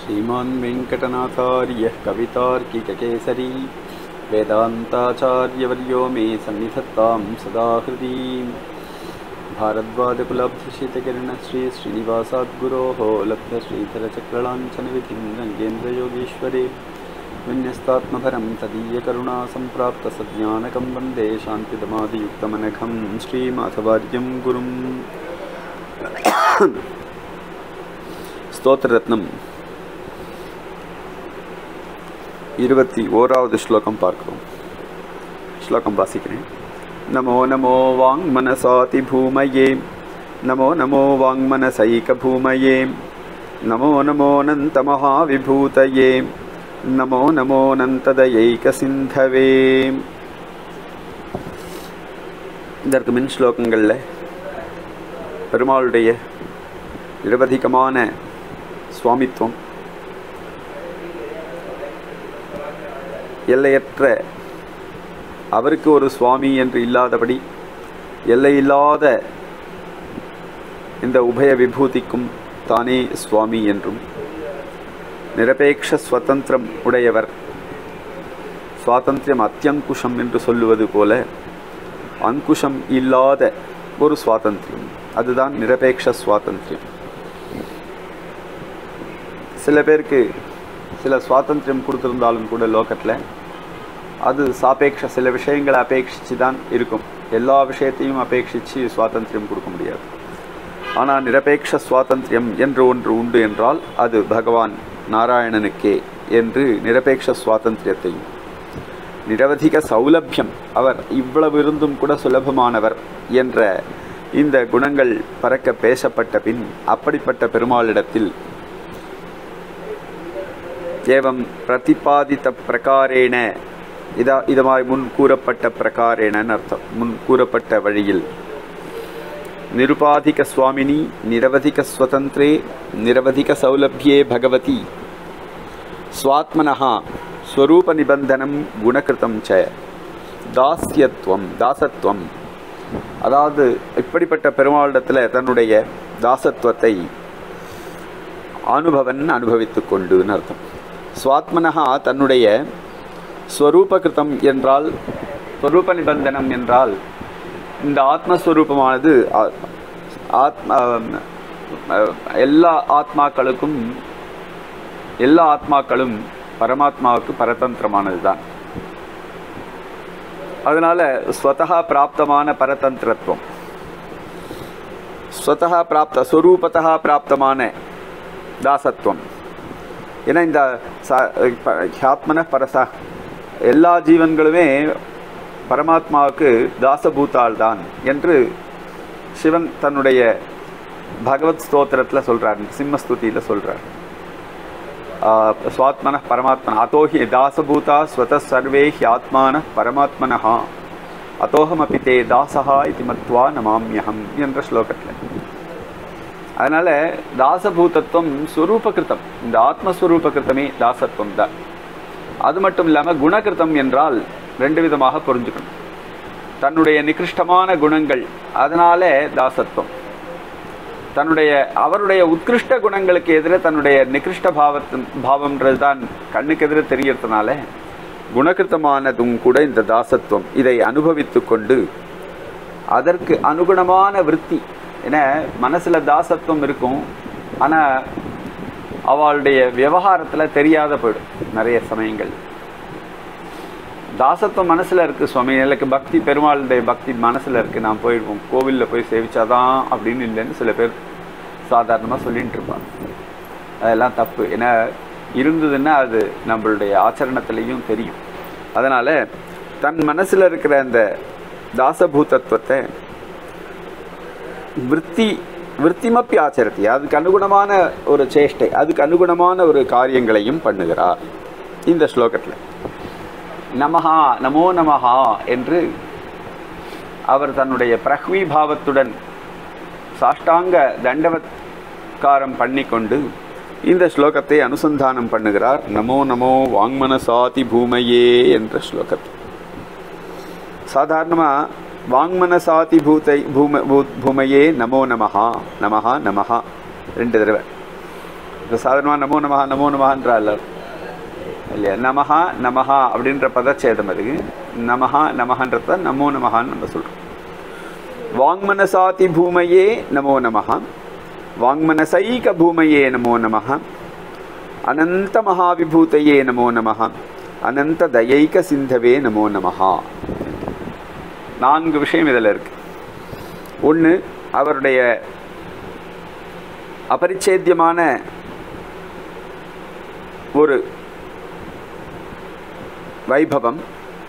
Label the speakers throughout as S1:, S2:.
S1: श्रीमान् वेङ्कटनाथार्यः कवितार्किककेसरी वेदान्ताचार्यवर्यो मे सन्निधत्तां सदा हृदि भारद्वाजकुलब्धशीतकिरणश्री श्रीनिवासाद्गुरोः लब्धश्रीधरचक्रलाञ्छनविधिं रङ्गेन्द्रयोगीश्वरे विन्यस्तात्मभरं तदीयकरुणा सम्प्राप्तसज्ञानकं वन्दे शान्तिदमादियुक्तमनघं श्रीमाधवार्यं गुरुम् ஸ்தோத்திரத்னம் இருபத்தி ஓராவது ஸ்லோகம் பார்க்கிறோம் ஸ்லோகம் வாசிக்கிறேன் நமோ நமோ வாங் மனசாதி பூமயே நமோ நமோ வாங் மனசைக பூமயே நமோ நமோ நந்த மகாவிபூதயே நமோ நமோ நந்ததயைக சிந்தவே இதற்கு மின் ஸ்லோகங்களில் பெருமாளுடைய நிரவதிகமான சுவாமித்துவம் எல்லையற்ற அவருக்கு ஒரு சுவாமி என்று இல்லாதபடி எல்லையில்லாத இந்த உபய விபூதிக்கும் தானே சுவாமி என்றும் நிரபேக்ஷ சுதந்திரம் உடையவர் சுவாதந்திரம் அத்தியங்குஷம் என்று சொல்லுவது போல அங்குஷம் இல்லாத ஒரு சுவாதந்திரம் அதுதான் நிரபேக்ஷ சுவாதந்திரம் சில பேருக்கு சில சுவாதந்திரம் கொடுத்துருந்தாலும் கூட லோகத்தில் அது சாபேக்ஷ சில விஷயங்களை அபேட்சித்து தான் இருக்கும் எல்லா விஷயத்தையும் அபேட்சித்து சுவாதந்திரம் கொடுக்க முடியாது ஆனால் நிரபேக்ஷ சுவாதந்திரம் என்று ஒன்று உண்டு என்றால் அது பகவான் நாராயணனுக்கே என்று நிரபேக்ஷ சுவாதந்திரத்தையும் நிரவதிக சௌலபியம் அவர் இவ்வளவு இருந்தும் கூட சுலபமானவர் என்ற இந்த குணங்கள் பறக்க பேசப்பட்ட பின் அப்படிப்பட்ட பெருமாளிடத்தில் ஏவம் பிரதிபாதித்த பிரகாரேன இதா இதமாய் முன் கூறப்பட்ட பிரகாரேனன்னு அர்த்தம் முன் கூறப்பட்ட வழியில் நிருபாதிக சுவாமினி நிரவதிக ஸ்வதந்திரே நிரவதிக சௌலபியே பகவதி ஸ்வாத்மனஹா ஸ்வரூப நிபந்தனம் குணகிருத்தம் ச தாஸ்யத்துவம் தாசத்துவம் அதாவது இப்படிப்பட்ட பெருமாளிடத்தில் தன்னுடைய தாசத்துவத்தை அனுபவன் அனுபவித்து கொண்டுன்னு அர்த்தம் சுவாத்மனஹா தன்னுடைய ஸ்வரூபகிருத்தம் என்றால் ஸ்வரூப நிபந்தனம் என்றால் இந்த ஆத்மஸ்வரூபமானது ஆத்ம எல்லா ஆத்மாக்களுக்கும் எல்லா ஆத்மாக்களும் பரமாத்மாவுக்கு பரதந்திரமானது தான் அதனால ஸ்வதா பிராப்தமான பரதந்திரத்துவம் ஸ்வதா பிராப்த ஸ்வரூபத்தா பிராப்தமான தாசத்துவம் ஏன்னா இந்த ஆத்மன பரசா எல்லா ஜீவன்களுமே பரமாத்மாவுக்கு தாசபூத்தாள் தான் என்று சிவன் தன்னுடைய பகவத் ஸ்தோத்திரத்தில் சொல்கிறார் சிம்மஸ்துதியில் சொல்கிறார் சுவாத்மன பரமாத்மன அதோஹி தாசபூதா ஸ்வத சர்வே ஹியாத்மான பரமாத்மனஹா அதோகமபி தே தாசஹா இது மத்வா நமாமியகம் என்ற ஸ்லோகத்தில் அதனால தாசபூதத்துவம் ஸ்வரூபகிருத்தம் இந்த ஆத்மஸ்வரூபகிருத்தமே தாசத்துவம் தான் அது மட்டும் இல்லாமல் குணகிருத்தம் என்றால் ரெண்டு விதமாக புரிஞ்சுக்கணும் தன்னுடைய நிகிருஷ்டமான குணங்கள் அதனாலே தாசத்துவம் தன்னுடைய அவருடைய உத்கிருஷ்ட குணங்களுக்கு எதிராக தன்னுடைய நிகிருஷ்ட பாவத்து பாவம்ன்றது தான் கண்ணுக்கு எதிர தெரியறதுனால குணகிருத்தமானதும் கூட இந்த தாசத்துவம் இதை அனுபவித்து கொண்டு அதற்கு அனுகுணமான விற்பி ஏன்னா மனசில் தாசத்துவம் இருக்கும் ஆனால் அவளுடைய விவகாரத்தில் தெரியாத போயிடும் நிறைய சமயங்கள் தாசத்துவம் மனசில் இருக்குது சுவாமி எனக்கு பக்தி பெருமாளுடைய பக்தி மனசில் இருக்குது நான் போயிடுவோம் கோவிலில் போய் சேவிச்சாதான் அப்படின்னு இல்லைன்னு சில பேர் சாதாரணமாக சொல்லிட்டு இருப்பாங்க அதெல்லாம் தப்பு ஏன்னா இருந்ததுன்னா அது நம்மளுடைய ஆச்சரணத்துலேயும் தெரியும் அதனால் தன் மனசில் இருக்கிற அந்த தாசபூதத்துவத்தை விற்பி விற்த்திமப்பி ஆச்சரத்தி அதுக்கு அனுகுணமான ஒரு சேஷ்டை அதுக்கு அனுகுணமான ஒரு காரியங்களையும் பண்ணுகிறார் இந்த ஸ்லோகத்தில் நமஹா நமோ நமஹா என்று அவர் தன்னுடைய பிரஹ்வி பாவத்துடன் சாஷ்டாங்க தண்டவத்காரம் பண்ணிக்கொண்டு இந்த ஸ்லோகத்தை அனுசந்தானம் பண்ணுகிறார் நமோ நமோ வாங்மனசாதி பூமையே என்ற ஸ்லோகத்தை சாதாரணமாக வாங்மனசாதி பூத்தை பூம பூ பூமையே நமோ நமஹா நமஹா நமஹா ரெண்டு தடவை இப்போ சாதாரணமாக நமோ நமஹா நமோ நமஹான்றா எல்லாரும் இல்லையா நமஹா நமஹா அப்படின்ற பதச்சேதம் அதுக்கு நமஹா நமஹன்றது தான் நமோ நமஹான்னு நம்ம சொல்கிறோம் வாங்மனசாதி பூமையே நமோ நமஹ வாங்மனசைக பூமையே நமோ நமஹ அனந்த மகாவிபூதையே நமோ நமஹ அனந்த தயைக சிந்தவே நமோ நமஹா நான்கு விஷயம் இதில் இருக்கு ஒன்று அவருடைய அபரிச்சேத்தியமான ஒரு வைபவம்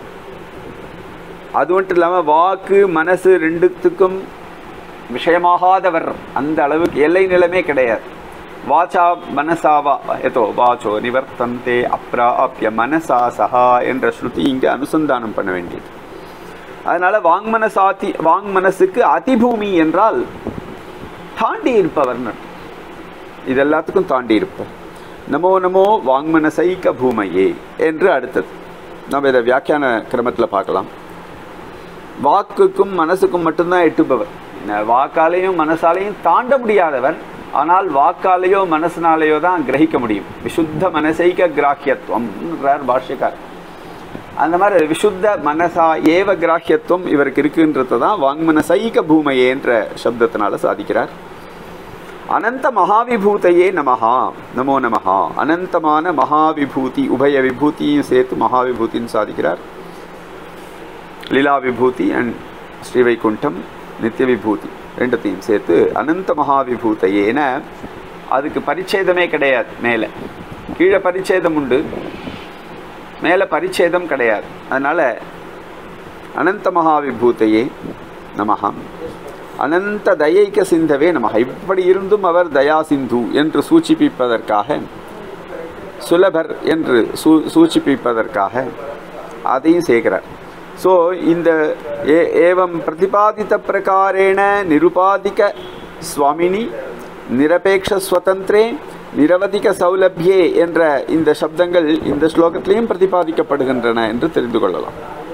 S1: அது மட்டும் இல்லாமல் வாக்கு மனசு ரெண்டுத்துக்கும் விஷயமாகாதவர் அந்த அளவுக்கு எல்லை நிலமே கிடையாது வாச்சா மனசாவா எதோ வாச்சோ நிவர்த்தந்தே அப்ராப்ய மனசா சஹா என்ற ஸ்ருதி இங்கே அனுசந்தானம் பண்ண வேண்டியது அதனால வாங்மனசாதி வாங் மனசுக்கு அதிபூமி என்றால் தாண்டி இருப்பவர்னு அர்த்தம். இது எல்லாத்துக்கும் தாண்டி இருப்போம் நமோ நமோ வாங்மனசைக்க பூமையே என்று அடுத்தது நம்ம இதை வியாக்கியான கிரமத்தில் பார்க்கலாம் வாக்குக்கும் மனசுக்கும் மட்டும்தான் எட்டுபவர் ந- வாக்காலையும் மனசாலையும் தாண்ட முடியாதவர் ஆனால் வாக்காலேயோ மனசினாலேயோ தான் கிரகிக்க முடியும் விசுத்த மனசைக கிராஹியத்துவம் பாஷ்யக்கார் அந்த மாதிரி விசுத்த மனசா ஏவ கிராஹியத்துவம் இவருக்கு இருக்குன்றது தான் வாங்மனசைக பூமையே என்ற சப்தத்தினால சாதிக்கிறார் அனந்த மகாவிபூதையே நமஹா நமோ நமஹா அனந்தமான மகாவிபூதி உபய விபூதியும் சேர்த்து மகாவிபூதின்னு சாதிக்கிறார் லீலா விபூதி அண்ட் ஸ்ரீவைகுண்டம் நித்திய விபூதி ரெண்டுத்தையும் சேர்த்து அனந்த மகாவிபூதையேன அதுக்கு பரிச்சேதமே கிடையாது மேலே கீழே பரிச்சேதம் உண்டு மேலே பரிச்சேதம் கிடையாது அதனால் அனந்த மகாவிபூதையே நமஹா அனந்த தயைக்க சிந்தவே நமக இப்படி இருந்தும் அவர் தயா சிந்து என்று சூச்சிப்பிப்பதற்காக சுலபர் என்று சூ சூச்சிப்பிப்பதற்காக அதையும் சேர்க்கிறார் ஸோ இந்த ஏ ஏவம் பிரதிபாதித்த பிரகாரேண நிருபாதிக சுவாமினி நிரபேக்ஷ ஸ்வதந்திரே நிரவதிக சௌலபியே என்ற இந்த சப்தங்கள் இந்த ஸ்லோகத்திலையும் பிரதிபாதிக்கப்படுகின்றன என்று தெரிந்து கொள்ளலாம்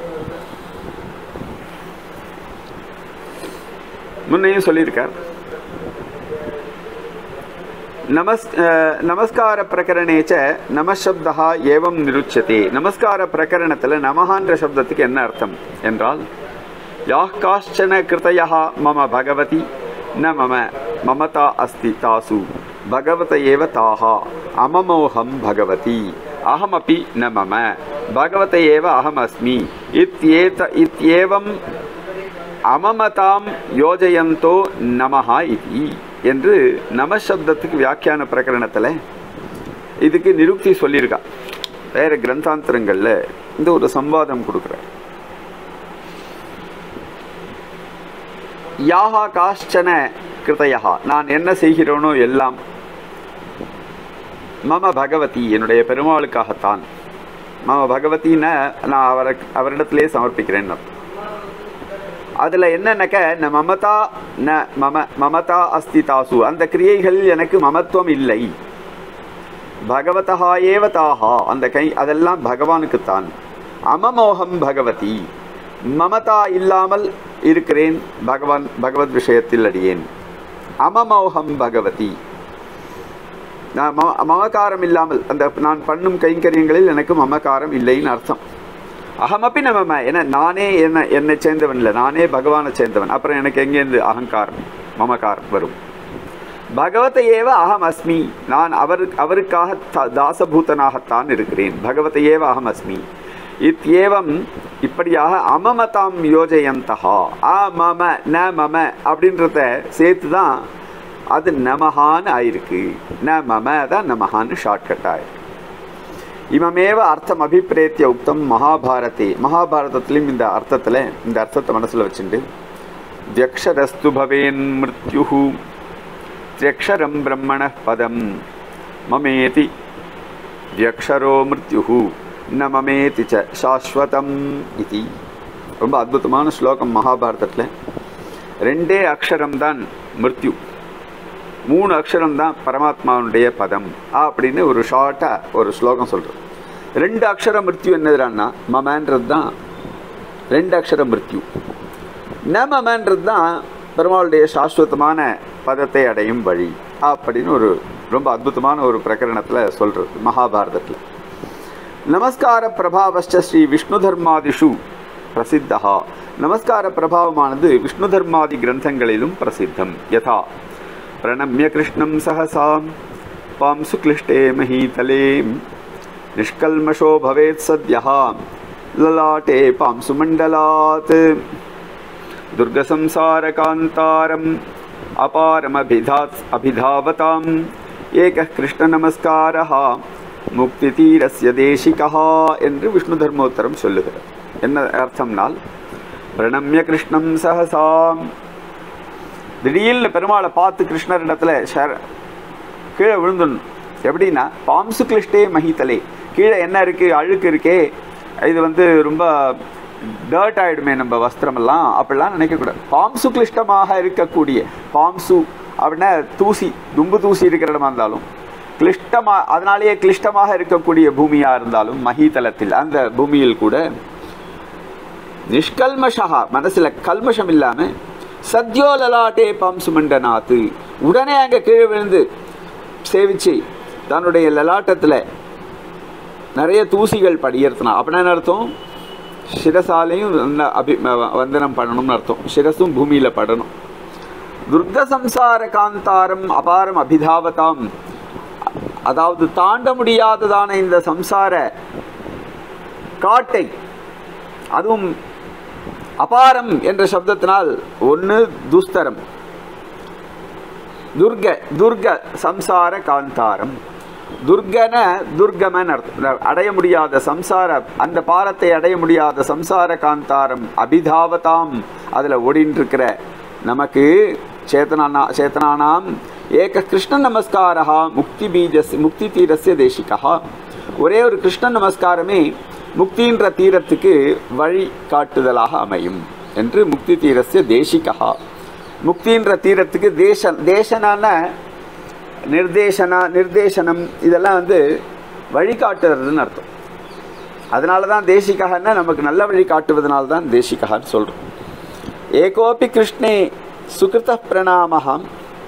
S1: முன்னையும் சொல்லியிருக்கார் நமஸ் அஹ், நமஸ்கார பிரகரணே ச நமசப்தா ஏவம் நிருச்சதே நமஸ்கார பிரகரணத்தில் நமஹான்ற சப்தத்துக்கு என்ன அர்த்தம் என்றால் யாஹ் காஷ்சன கிருதயா மம பகவதி ந மம மமதா அஸ்தி தாசு பகவத ஏவ தாஹா அமமோகம் பகவதி அகமபி ந மம பகவத ஏவ அகம் அஸ்மி இத்யேத இத்யேவம் அமமதாம் யோஜயந்தோ நமஹா இதி என்று நமசப்தத்துக்கு வியாக்கியான பிரகரணத்தில் இதுக்கு நிருக்தி சொல்லியிருக்கா வேற கிரந்தாந்தரங்களில் இந்த ஒரு சம்வாதம் கொடுக்குறார் யாஹா காஷ்டன கிருதயா நான் என்ன செய்கிறேனோ எல்லாம் மம பகவதி என்னுடைய பெருமாளுக்காகத்தான் மம பகவதின நான் அவரை அவரிடத்திலே சமர்ப்பிக்கிறேன் அர்த்தம். அதில் என்னன்னாக்க ந மமதா ந மம மமதா அஸ்தி தாசு அந்த கிரியைகளில் எனக்கு மமத்துவம் இல்லை பகவதா ஏவ தாஹா அந்த கை அதெல்லாம் பகவானுக்குத்தான் அமமோகம் பகவதி மமதா இல்லாமல் இருக்கிறேன் பகவான் பகவத் விஷயத்தில் அடியேன் அமமோகம் பகவதி நான் மம மமகாரம் இல்லாமல் அந்த நான் பண்ணும் கைங்கரியங்களில் எனக்கு மமகாரம் இல்லைன்னு அர்த்தம் அகமப்பி நம்ம என நானே என்ன என்னை சேர்ந்தவன் இல்லை நானே பகவானை சேர்ந்தவன் அப்புறம் எனக்கு எங்கேருந்து அகங்காரம் மமகாரம் வரும் பகவத ஏவ அகம் அஸ்மி நான் அவர் அவருக்காக த- தாசபூதனாகத்தான் இருக்கிறேன் பகவத ஏவ அகம் அஸ்மி இத்யேவம் இப்படியாக அமமதாம் யோஜயந்தகா அ மம ந மம அப்படின்றத சேர்த்து தான் அது நமஹான்னு ஆயிருக்கு ந மம தான் நமஹான்னு ஷார்ட்கட் ஆயிருக்கு இமமேவ அர்த்தம் அபிப்பிரேத்திய உக்தம் மகாபாரதே மகாபாரதத்திலும் இந்த அர்த்தத்தில் இந்த அர்த்தத்தை மனசில் வச்சுண்டு தியக்ஷரஸ்து பவேன் மிருத்யு தியக்ஷரம் பிரம்மண பதம் மமேதி தியக்ஷரோ மிருத்யு ந மமேதி ச சாஸ்வதம் இது ரொம்ப அற்புதமான ஸ்லோகம் மகாபாரதத்தில் ரெண்டே அக்ஷரம் தான் மிருத்யு மூணு அக்ஷரம் தான் பரமாத்மாவுடைய பதம் அப்படின்னு ஒரு ஷார்ட்டாக ஒரு ஸ்லோகம் சொல்கிறது ரெண்டு அக்ஷர மிருத்யு என்னதுறான்னா மமன்றது தான் ரெண்டு அக்ஷர மிருத்யு ந மமன்றது தான் பெருமாளுடைய சாஸ்வதமான பதத்தை அடையும் வழி அப்படின்னு ஒரு ரொம்ப அற்புதமான ஒரு பிரகரணத்தில் சொல்கிறது மகாபாரதத்தில் நமஸ்கார பிரபாவச்ச ஸ்ரீ விஷ்ணு தர்மாதிஷு பிரசித்தா நமஸ்கார பிரபாவமானது விஷ்ணு தர்மாதி கிரந்தங்களிலும் பிரசித்தம் யதா பிரணம்ய கிருஷ்ணம் சகசா பாம்சு கிளிஷ்டே மஹீதலே நிஷ்கல்மஷோ பவேத் சத்யா லலாட்டே பாம்சு மண்டலாத் துர்கசம்சாரகாந்தாரம் அபாரமபிதாத் அபிதாவதாம் ஏக கிருஷ்ணநமஸ்காரः முக்தி தீரஸ்ய தேசிகா என்று விஷ்ணு தர்மோத்தரம் சொல்லுகிறார் என்ன அர்த்தம்னால் பிரணம்ய கிருஷ்ணம் சகசாம் திடீர்னு பெருமாளை பார்த்து கிருஷ்ணர் இடத்துல ஷர கீழே விழுந்துடணும் எப்படின்னா பாம்சு கிளிஷ்டே மஹித்தலே கீழே என்ன இருக்கு அழுக்கு இருக்கே இது வந்து ரொம்ப டர்ட் ஆயிடுமே நம்ம வஸ்திரமெல்லாம் அப்படிலாம் நினைக்கக்கூடாது பாம்சு கிளிஷ்டமாக இருக்கக்கூடிய பாம்சு அப்படின்னா தூசி தும்பு தூசி இருக்கிற இடமா இருந்தாலும் கிளிஷ்டமா அதனாலேயே கிளிஷ்டமாக இருக்கக்கூடிய பூமியா இருந்தாலும் மஹிதலத்தில் அந்த பூமியில் கூட நிஷ்கல்மஷா மனசுல கல்மஷம் இல்லாம சத்யோ லலாட்டே பாம்சு மண்டநாத்து உடனே அங்க கீழே விழுந்து சேவிச்சு தன்னுடைய லலாட்டத்துல நிறைய தூசிகள் படியர்த்தனா அப்படின்னா என்ன அர்த்தம் சிரசாலையும் நல்ல அபி வ- வந்தனம் பண்ணணும்னு அர்த்தம் சிரசும் பூமியில படணும் துர்க சம்சார காந்தாரம் அபாரம் அபிதாவதாம் அதாவது தாண்ட முடியாததான இந்த சம்சார காட்டை அதுவும் அபாரம் என்ற சப்தத்தினால் ஒன்று துஸ்தரம் துர்க துர்க சம்சார காந்தாரம் துர்கன துர்கமன் அர்த்தம் அடைய முடியாத சம்சார அந்த பாரத்தை அடைய முடியாத சம்சார காந்தாரம் அபிதாவதாம் அதில் ஓடின்னு இருக்கிற நமக்கு சேத்தனானா சேத்தனானாம் ஏக கிருஷ்ண நமஸ்காரா முக்தி பீஜஸ் முக்தி தீரஸ்ய தேசிகா ஒரே ஒரு கிருஷ்ண நமஸ்காரமே முக்தின்ற தீரத்துக்கு வழி காட்டுதலாக அமையும் என்று முக்தி தீரஸ்ய தேசிகா முக்தின்ற தீரத்துக்கு தேச தேசனான நிர்தேசனா நிர்தேசனம் இதெல்லாம் வந்து வழிகாட்டுறதுன்னு அர்த்தம் அதனால தான் தேசிகன்னா நமக்கு நல்ல வழி காட்டுவதனால தான் தேசிகான்னு சொல்கிறோம் ஏகோபி கிருஷ்ணே சுகிருத பிரணாமஹம்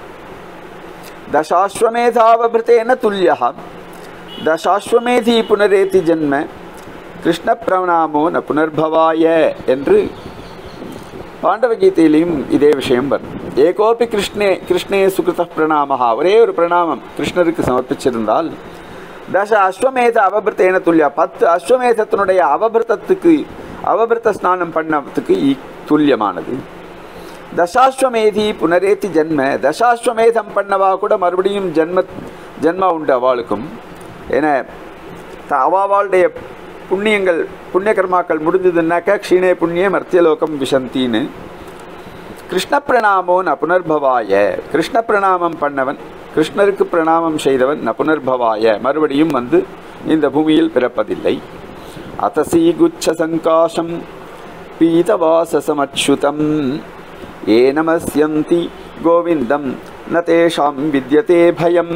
S1: தசாஸ்வமேதாவபிருத்தேன துல்லியா தசாஸ்வமேதி புனரேதி ஜன்ம கிருஷ்ண பிரணாமோ ந புனர்பவாய என்று பாண்டவ கீதையிலையும் இதே விஷயம் வரும் ஏகோபி கிருஷ்ணே கிருஷ்ணே சுகிருத பிரணாமஹா ஒரே ஒரு பிரணாமம் கிருஷ்ணருக்கு சமர்ப்பிச்சிருந்தால் தச அஸ்வமேத அவபிருத்தேன துல்லியா பத்து அஸ்வமேதத்தினுடைய அவபிருத்தத்துக்கு அவபிருத்த ஸ்நானம் பண்ணத்துக்கு ஈ- துல்லியமானது தசாஸ்வமேதி புனரேத்தி ஜன்ம தசாஸ்வமேதம் பண்ணவா கூட மறுபடியும் ஜன்ம ஜன்மா உண்டு அவளுக்கும் என த- அவாவாளுடைய புண்ணியங்கள் புண்ணிய கர்மாக்கள் முடிஞ்சதுன்னாக்கா க்ஷீணே புண்ணியம் மர்த்தியலோகம் விஷந்தின்னு கிருஷ்ண பிரணாமோ ந புனர்பவாய கிருஷ்ண பிரணாமம் பண்ணவன் கிருஷ்ணருக்கு பிரணாமம் செய்தவன் ந புனர்பவாய மறுபடியும் வந்து இந்த பூமியில் பிறப்பதில்லை அத்தசீ குச்ச சங்காசம் பீதவாசசமச்சுதம் ஏ நமஸ்யந்தி கோவிந்தம் ந தேஷாம் வித்யதே பயம்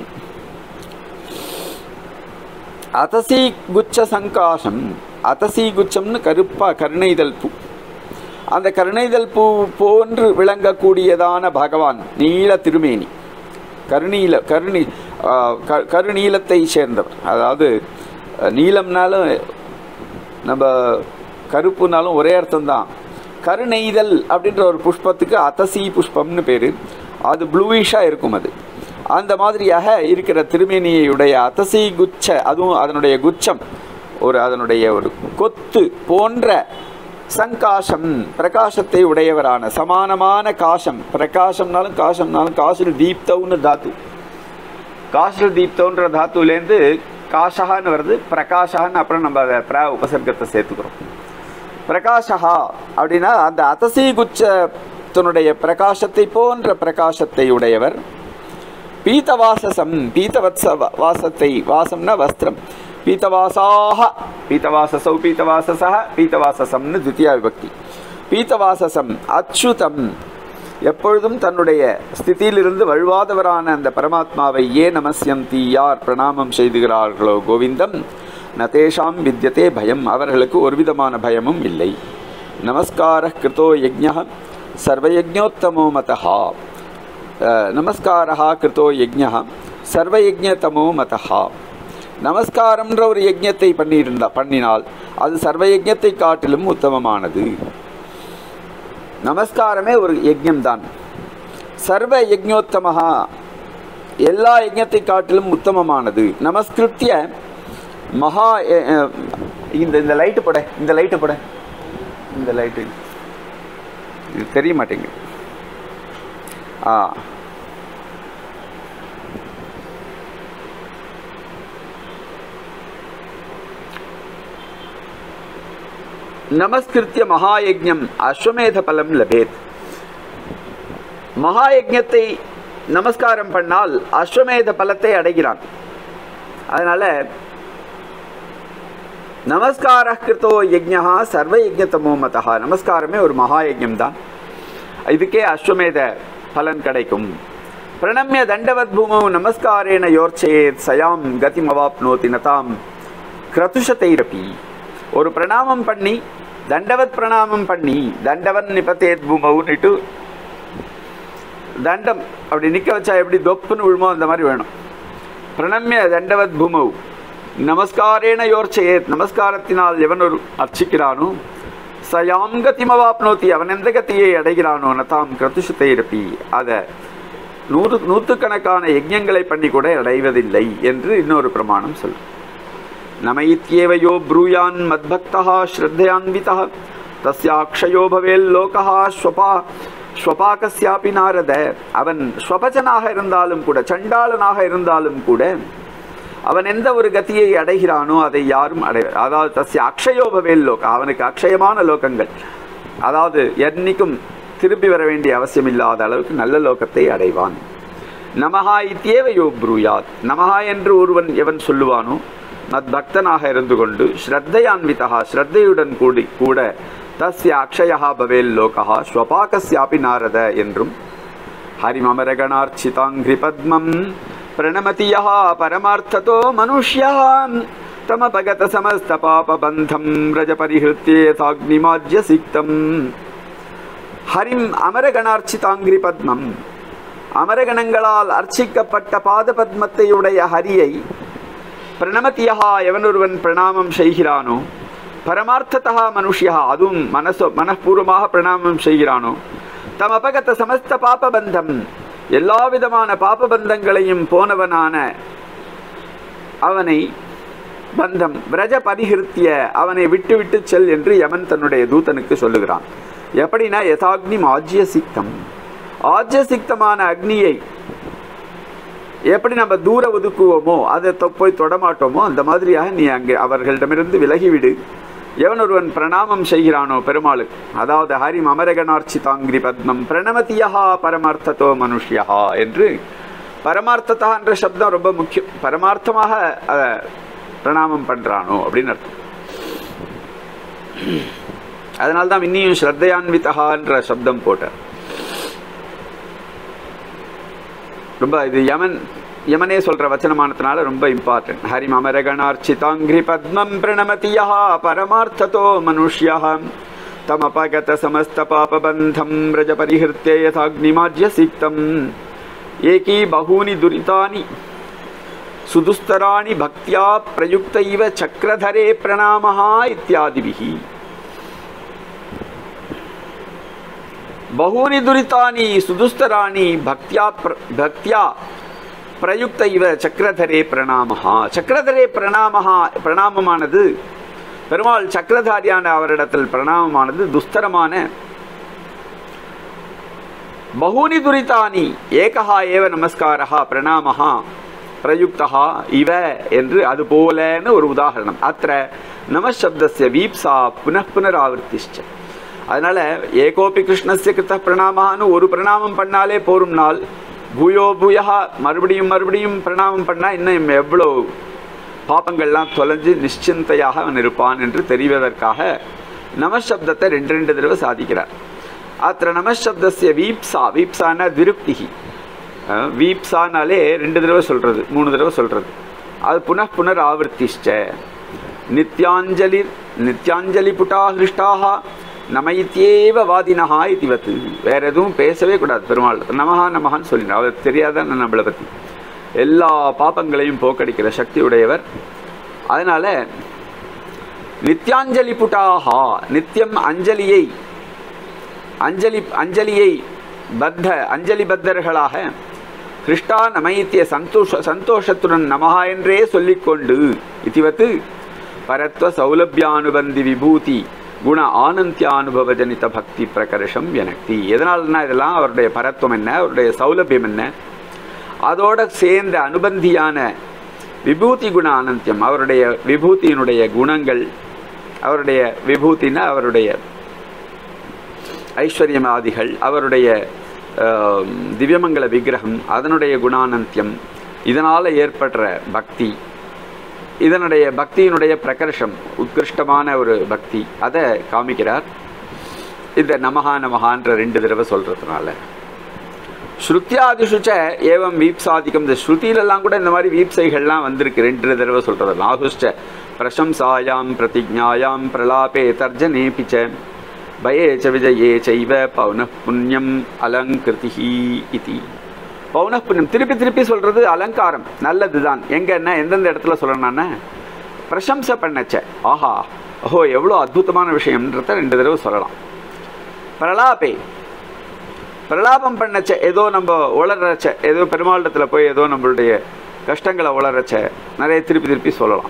S1: அத்தசி குச்ச சங்காசம் அத்தசி குச்சம்னு கருப்பா கருணைதல் பூ அந்த கருணைதல் பூ போன்று விளங்கக்கூடியதான பகவான் நீல திருமேனி கருநீல கருணி ஆ, க- கருநீலத்தை சேர்ந்தவர் அதாவது அஹ், நீலம்னாலும் நம்ம கருப்புனாலும் ஒரே அர்த்தம்தான் கருநெய்தல் அப்படின்ற ஒரு புஷ்பத்துக்கு அத்தசி புஷ்பம்னு பேர் அது ப்ளூயிஷாக இருக்கும் அது அந்த மாதிரியாக இருக்கிற திருமேனியுடைய அத்தசி குச்ச அதுவும் அதனுடைய குச்சம் ஒரு அதனுடைய ஒரு கொத்து போன்ற சங்காசம் பிரகாசத்தை உடையவரான சமானமான காசம் பிரகாசம்னாலும் காசம்னாலும் காசில் தீப்தவுன்னு தாத்து காசில் தீப்தோன்ற தாத்துலேருந்து காஷகான்னு வருது பிரகாஷகான்னு அப்புறம் நம்ம அதை பிர உபசர்க்கத்தை சேர்த்துக்கிறோம் பிரகாஷகா அப்படின்னா அந்த அத்தசி குச்சத்தினுடைய பிரகாசத்தை போன்ற பிரகாசத்தை உடையவர் பீத்தவாசசம் பீத்தவத்ச வ- வாசத்தை வாசம்னா வஸ்திரம் பீத்தவாசாக பீத்தவாசசௌ பீத்தவாசசா பீத்தவாசசம்னு துத்தியா விபக்தி பீத்தவாசசம் அச்சுதம் எப்பொழுதும் தன்னுடைய ஸ்திதியிலிருந்து வழுவாதவரான அந்த பரமாத்மாவை ஏ நமஸ்யந்தி யார் பிரணாமம் செய்துகிறார்களோ கோவிந்தம் நதேஷாம் வித்யதே பயம் அவர்களுக்கு ஒரு விதமான பயமும் இல்லை நமஸ்கார கிருதோ யஜ்ஞ சர்வயஜ்ஞோத்தமோ மதஹா நமஸ்காரः கிருதோ யஜ்ஞः சர்வயஜ்ஞதமோ மதஹா நமஸ்காரம்ன்ற ஒரு யஜ்ஞத்தை பண்ணியிருந்தா பண்ணினால் அது சர்வயஜ்ஞத்தை காட்டிலும் உத்தமமானது நமஸ்காரமே ஒரு யஜ்ஞம் தான் சர்வ யஜ்ஞோத்தமஹா எல்லா யஜ்ஞத்தை காட்டிலும் உத்தமமானது நமஸ்கிருத்திய மகா அஹ், அஹ், இந்த இந்த லைட்டு போட இந்த லைட்டு போட இந்த லைட்டு இது தெரிய மாட்டேங்குது ஆ நமஸ்கிருத்திய மகாயஜ்ஞம் அஸ்வமேத பலம் லபேத் மகாயஜ்ஞத்தை நமஸ்காரம் பண்ணால் அஸ்வமேத பலத்தை அடைகிறான் அதனால நமஸ்கார கிருத்தோ யஜ்ஞா சர்வ யஜ்ஞதமோ மதா நமஸ்காரமே ஒரு மகாயஜ்ஞம் தான் இதுக்கே அஸ்வமேத பலன் கிடைக்கும் பிரணம்ய தண்டவத் பூமௌ நமஸ்காரேன யோர்ச்சேத் சயாம் கதிமவாப்னோதி நதாம் கிரதுஷத்தைரப்பி ஒரு பிரணாமம் பண்ணி தண்டவத் பிரணாமம் பண்ணி தண்டவன் நிபத்தேத் பூமவுன்னுட்டு தண்டம் அப்படி நிற்க வச்சா எப்படி தொப்புன்னு விழுமோ அந்த மாதிரி வேணும் பிரணம்ய தண்டவத் பூமௌ நமஸ்காரேன யோர்ச்சேத் நமஸ்காரத்தினால் எவன் ஒரு அர்ச்சிக்கிறானோ சயாம் கதிமவாப்னோத்தி அவன் எந்த கத்தியை அடைகிறானோ நதாம் கிரதுஷத்தை இருப்பி அதை நூறு நூற்றுக்கணக்கான யஜ்ஞங்களை பண்ணி கூட அடைவதில்லை என்று இன்னொரு பிரமாணம் சொல்லும் नमैत्येव यो ब्रूयान् मद्भक्तः श्रद्धयान्वितः तस्याक्षयो भवेल्लोकः ஸ்வபா ஸ்வபாகஸ்யாபி நாரத அவன் ஸ்வபஜனாக இருந்தாலும் கூட சண்டாளனாக இருந்தாலும் கூட அவன் எந்த ஒரு கதியை அடைகிறானோ அதை யாரும் அடை அதாவது தஸ்ய அக்ஷயோ பவேல் லோக அவனுக்கு அக்ஷயமான லோகங்கள் அதாவது என்னைக்கும் திரும்பி வர வேண்டிய அவசியம் இல்லாத அளவுக்கு நல்ல லோகத்தை அடைவான் நமஹா இத்தியேவ யோ ப்ரூயாத் நமஹா என்று ஒருவன் எவன் சொல்லுவானோ மத் பக்தனாக இருந்து கொண்டு ஸ்ரத்தையான்விதா ஸ்ரத்தையுடன் கூடி கூட தஸ்ய அக்ஷயா பவேல் லோகா ஸ்வபாகஸ்யாபி நாரத என்றும் ஹரிமமரகணார்ச்சிதாங்கிரி பத்மம் பிரணமதி யா பரமார்த்ததோ மனுஷ்யான் தமபகத சமஸ்த பாபபந்தம் ரஜ பரிஹிருத்தியேதாக்னிமாஜ்ய சிக்தம் ஹரிம் அமரகணார்ச்சிதாங்கிரி பத்மம் அமரகணங்களால் அர்ச்சிக்கப்பட்ட பாத பத்மத்தை உடைய ஹரியை பிரணமத்தியா எவனொருவன் பிரணாமம் செய்கிறானோ பரமார்த்ததா மனுஷியா அதுவும் மனசோ மனப்பூர்வமாக பிரணாமம் செய்கிறானோ தம் அபகத சமஸ்த பாபபந்தம் எல்லா விதமான பாபபந்தங்களையும் போனவனான அவனை பந்தம் விரஜ பரிகிருத்திய அவனை விட்டு விட்டு செல் என்று யமன் தன்னுடைய தூதனுக்கு சொல்லுகிறான் எப்படின்னா யதாக்னி ஆஜ்ய சிக்தம் ஆஜ்ய சிக்தமான அக்னியை எப்படி நம்ம தூர ஒதுக்குவோமோ அதை தொ- போய் தொடமாட்டோமோ அந்த மாதிரியாக நீ அங்கே அவர்களிடமிருந்து விலகிவிடு எவன் ஒருவன் பிரணாமம் செய்கிறானோ பெருமாளுக்கு அதாவது ஹரிம் அமரகணார்ச்சி தாங்கிரி பத்மம் பிரணமதியா பரமார்த்தத்தோ மனுஷ்யா என்று பரமார்த்ததா என்ற சப்தம் ரொம்ப முக்கியம் பரமார்த்தமாக அதை பிரணாமம் பண்றானோ அப்படின்னு அர்த்தம் அதனால தான் இன்னியும் ஸ்ரத்தையான்விதகான்ற சப்தம் போட்டார் ரொம்ப இது யமன் யமனே சொல்ற வச்சனமானதுனால ரொம்ப இம்பார்ட்டன்ட் ஹரிம் அமரகணார்ச்சிதாங்கிரி பத்மம் பிரணமதியா பரமார்த்ததோ மனுஷ்யா தமபகத சமஸ்த பாபபந்தம் ரஜ பரிஹிருத்தே யதாக்னிமாஜ்ய சிக்தம் ஏகி பகூனி துரிதானி சுதுஸ்தராணி பக்தியா பிரயுக்த இவ சக்கரதரே பிரணாமஹா இத்தியாதிபிஹி பகூனி துரிதானி சுதுஸ்தராணி பக்தியா பிர- பக்தியா பிரயுக்த இவ சக்கரதரே பிரணாமஹா சக்கரதரே பிரணாமஹா பிரணாமமானது பெருமாள் சக்கரதாரியான அவரிடத்தில் பிரணாமமானது துஸ்தரமான பகூனி துரிதானி ஏகஹா ஏவ நமஸ்காரஹா பிரணாமஹா பிரயுக்தஹா இவ என்று அது போலன்னு ஒரு உதாரணம் அத்த நமசப்தஸ்ய வீப்சா புனః புனராவர்த்திஷ்ட அதனால ஏகோபி கிருஷ்ணஸ்ய கிருத்த பிரணாமான்னு ஒரு பிரணாமம் பண்ணாலே போரும் நாள் பூயோ பூயா மறுபடியும் மறுபடியும் பிரணாமம் பண்ணா இன்னும் எவ்வளோ பாப்பங்கள்லாம் தொலைஞ்சு நிশ্চিந்தையாக அவன் இருப்பான் என்று தெரிவதற்காக நமசப்தத்தை ரெண்டு ரெண்டு தடவை சாதிக்கிறார் அத்த நமசப்தஸ்ய வீப்சா வீப்சான திருப்திகி அஹ், வீப்சானாலே ரெண்டு தடவை சொல்றது மூணு தடவை சொல்றது அது புனః புனர் ஆவர்த்திஷ்ட நித்யாஞ்சலி நித்யாஞ்சலி புட்டா ஹிருஷ்டாக நமயித்யேவ வாதினஹா இதுவத்து வேற எதுவும் பேசவே கூடாது பெருமாள் நமஹா நமஹான்னு சொல்லிடுறோம் அவர் தெரியாதான் நம்மளை பற்றி எல்லா பாபங்களையும் போக்கடிக்கிற சக்தி உடையவர் அதனால நித்யாஞ்சலி புட்டாகா நித்தியம் அஞ்சலியை அஞ்சலி அஞ்சலியை பத்த அஞ்சலி பத்தர்களாக கிருஷ்டா நமைத்திய சந்தோஷ சந்தோஷத்துடன் நமஹா என்றே சொல்லிக்கொண்டு இதுவத்து பரத்வ சௌலபியானுபந்தி விபூதி குண ஆனந்தியானுபவ ஜனித பக்தி பிரகர்ஷம் எனக்தி எதனால்னா இதெல்லாம் அவருடைய பரத்துவம் என்ன அவருடைய சௌலபியம் என்ன அதோட சேர்ந்த அனுபந்தியான விபூதி குண ஆனந்தியம் அவருடைய விபூதியினுடைய குணங்கள் அவருடைய விபூதினா அவருடைய ஐஸ்வர்யமாதிகள் அவருடைய ஆஹ், திவ்யமங்கல விக்கிரகம் அதனுடைய குணானந்தியம் இதனால் ஏற்படுற பக்தி இதனுடைய பக்தியினுடைய பிரகர்ஷம் உத்கிருஷ்டமான ஒரு பக்தி அதை காமிக்கிறார் இந்த நமஹா நமஹான்ற ரெண்டு தடவை சொல்றதுனால ஸ்ருத்தியாதிஷுச்ச ஏவம் வீப்சாதிக்கம் இந்த ஸ்ருதியிலெல்லாம் கூட இந்த மாதிரி வீப்சைகள்லாம் வந்திருக்கு ரெண்டு தடவை சொல்றது நாகுஷ்ட பிரசம்சாயாம் பிரதிஜாயாம் பிரலாபே தர்ஜனேபி ச பயே ச விஜயே சைவ பௌன புண்ணியம் அலங்கிருதிஹி இதி பௌன புண்ணியம் திருப்பி திருப்பி சொல்றது அலங்காரம் நல்லதுதான் எங்கன்னா எந்தெந்த இடத்துல சொல்லணும்னா பிரசம்சை பண்ணச்ச ஆஹா ஓஹோ எவ்வளோ அற்புதமான விஷயம்ன்றத ரெண்டு தடவை சொல்லலாம் பிரலாபே பிரலாபம் பண்ணச்ச ஏதோ நம்ம உளறச்ச ஏதோ பெருமாளிடத்தில் போய் ஏதோ நம்மளுடைய கஷ்டங்களை உளறச்ச நிறைய திருப்பி திருப்பி சொல்லலாம்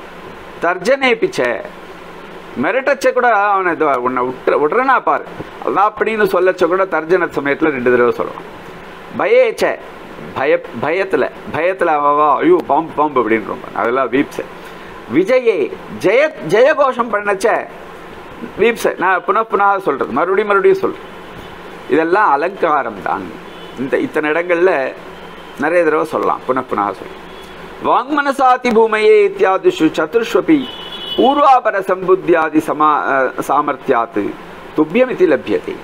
S1: தர்ஜனே பிச்ச மிரட்டச்ச கூட அவனை இதோ உன்னை விட்டுற விடுறனா பாரு அதான் அப்படின்னு சொல்லச்ச கூட தர்ஜன சமயத்தில் ரெண்டு தடவை சொல்லலாம் பயேச்ச பய பயத்தில் பயத்தில் அவவா ஐயோ பாம்பு பாம்பு அப்படின்றோம் அதெல்லாம் வீப்ஸ் விஜயே ஜெய ஜெயகோஷம் பண்ணச்ச வீப்ஸ் நான் புன புனக சொல்கிறது மறுபடியும் மறுபடியும் சொல்கிறேன் இதெல்லாம் அலங்காரம் தான் இந்த இத்தனை இடங்கள்ல நிறைய தடவை சொல்லலாம் புன புனக சொல்லலாம் வாங்மனசாதி பூமையே இத்தியாதிஷு சதுர்ஷ்வபி பூர்வாபர சம்புத்தியாதி சமா அஹ், சாமர்த்தியாத் துப்பியம் இது லபியதே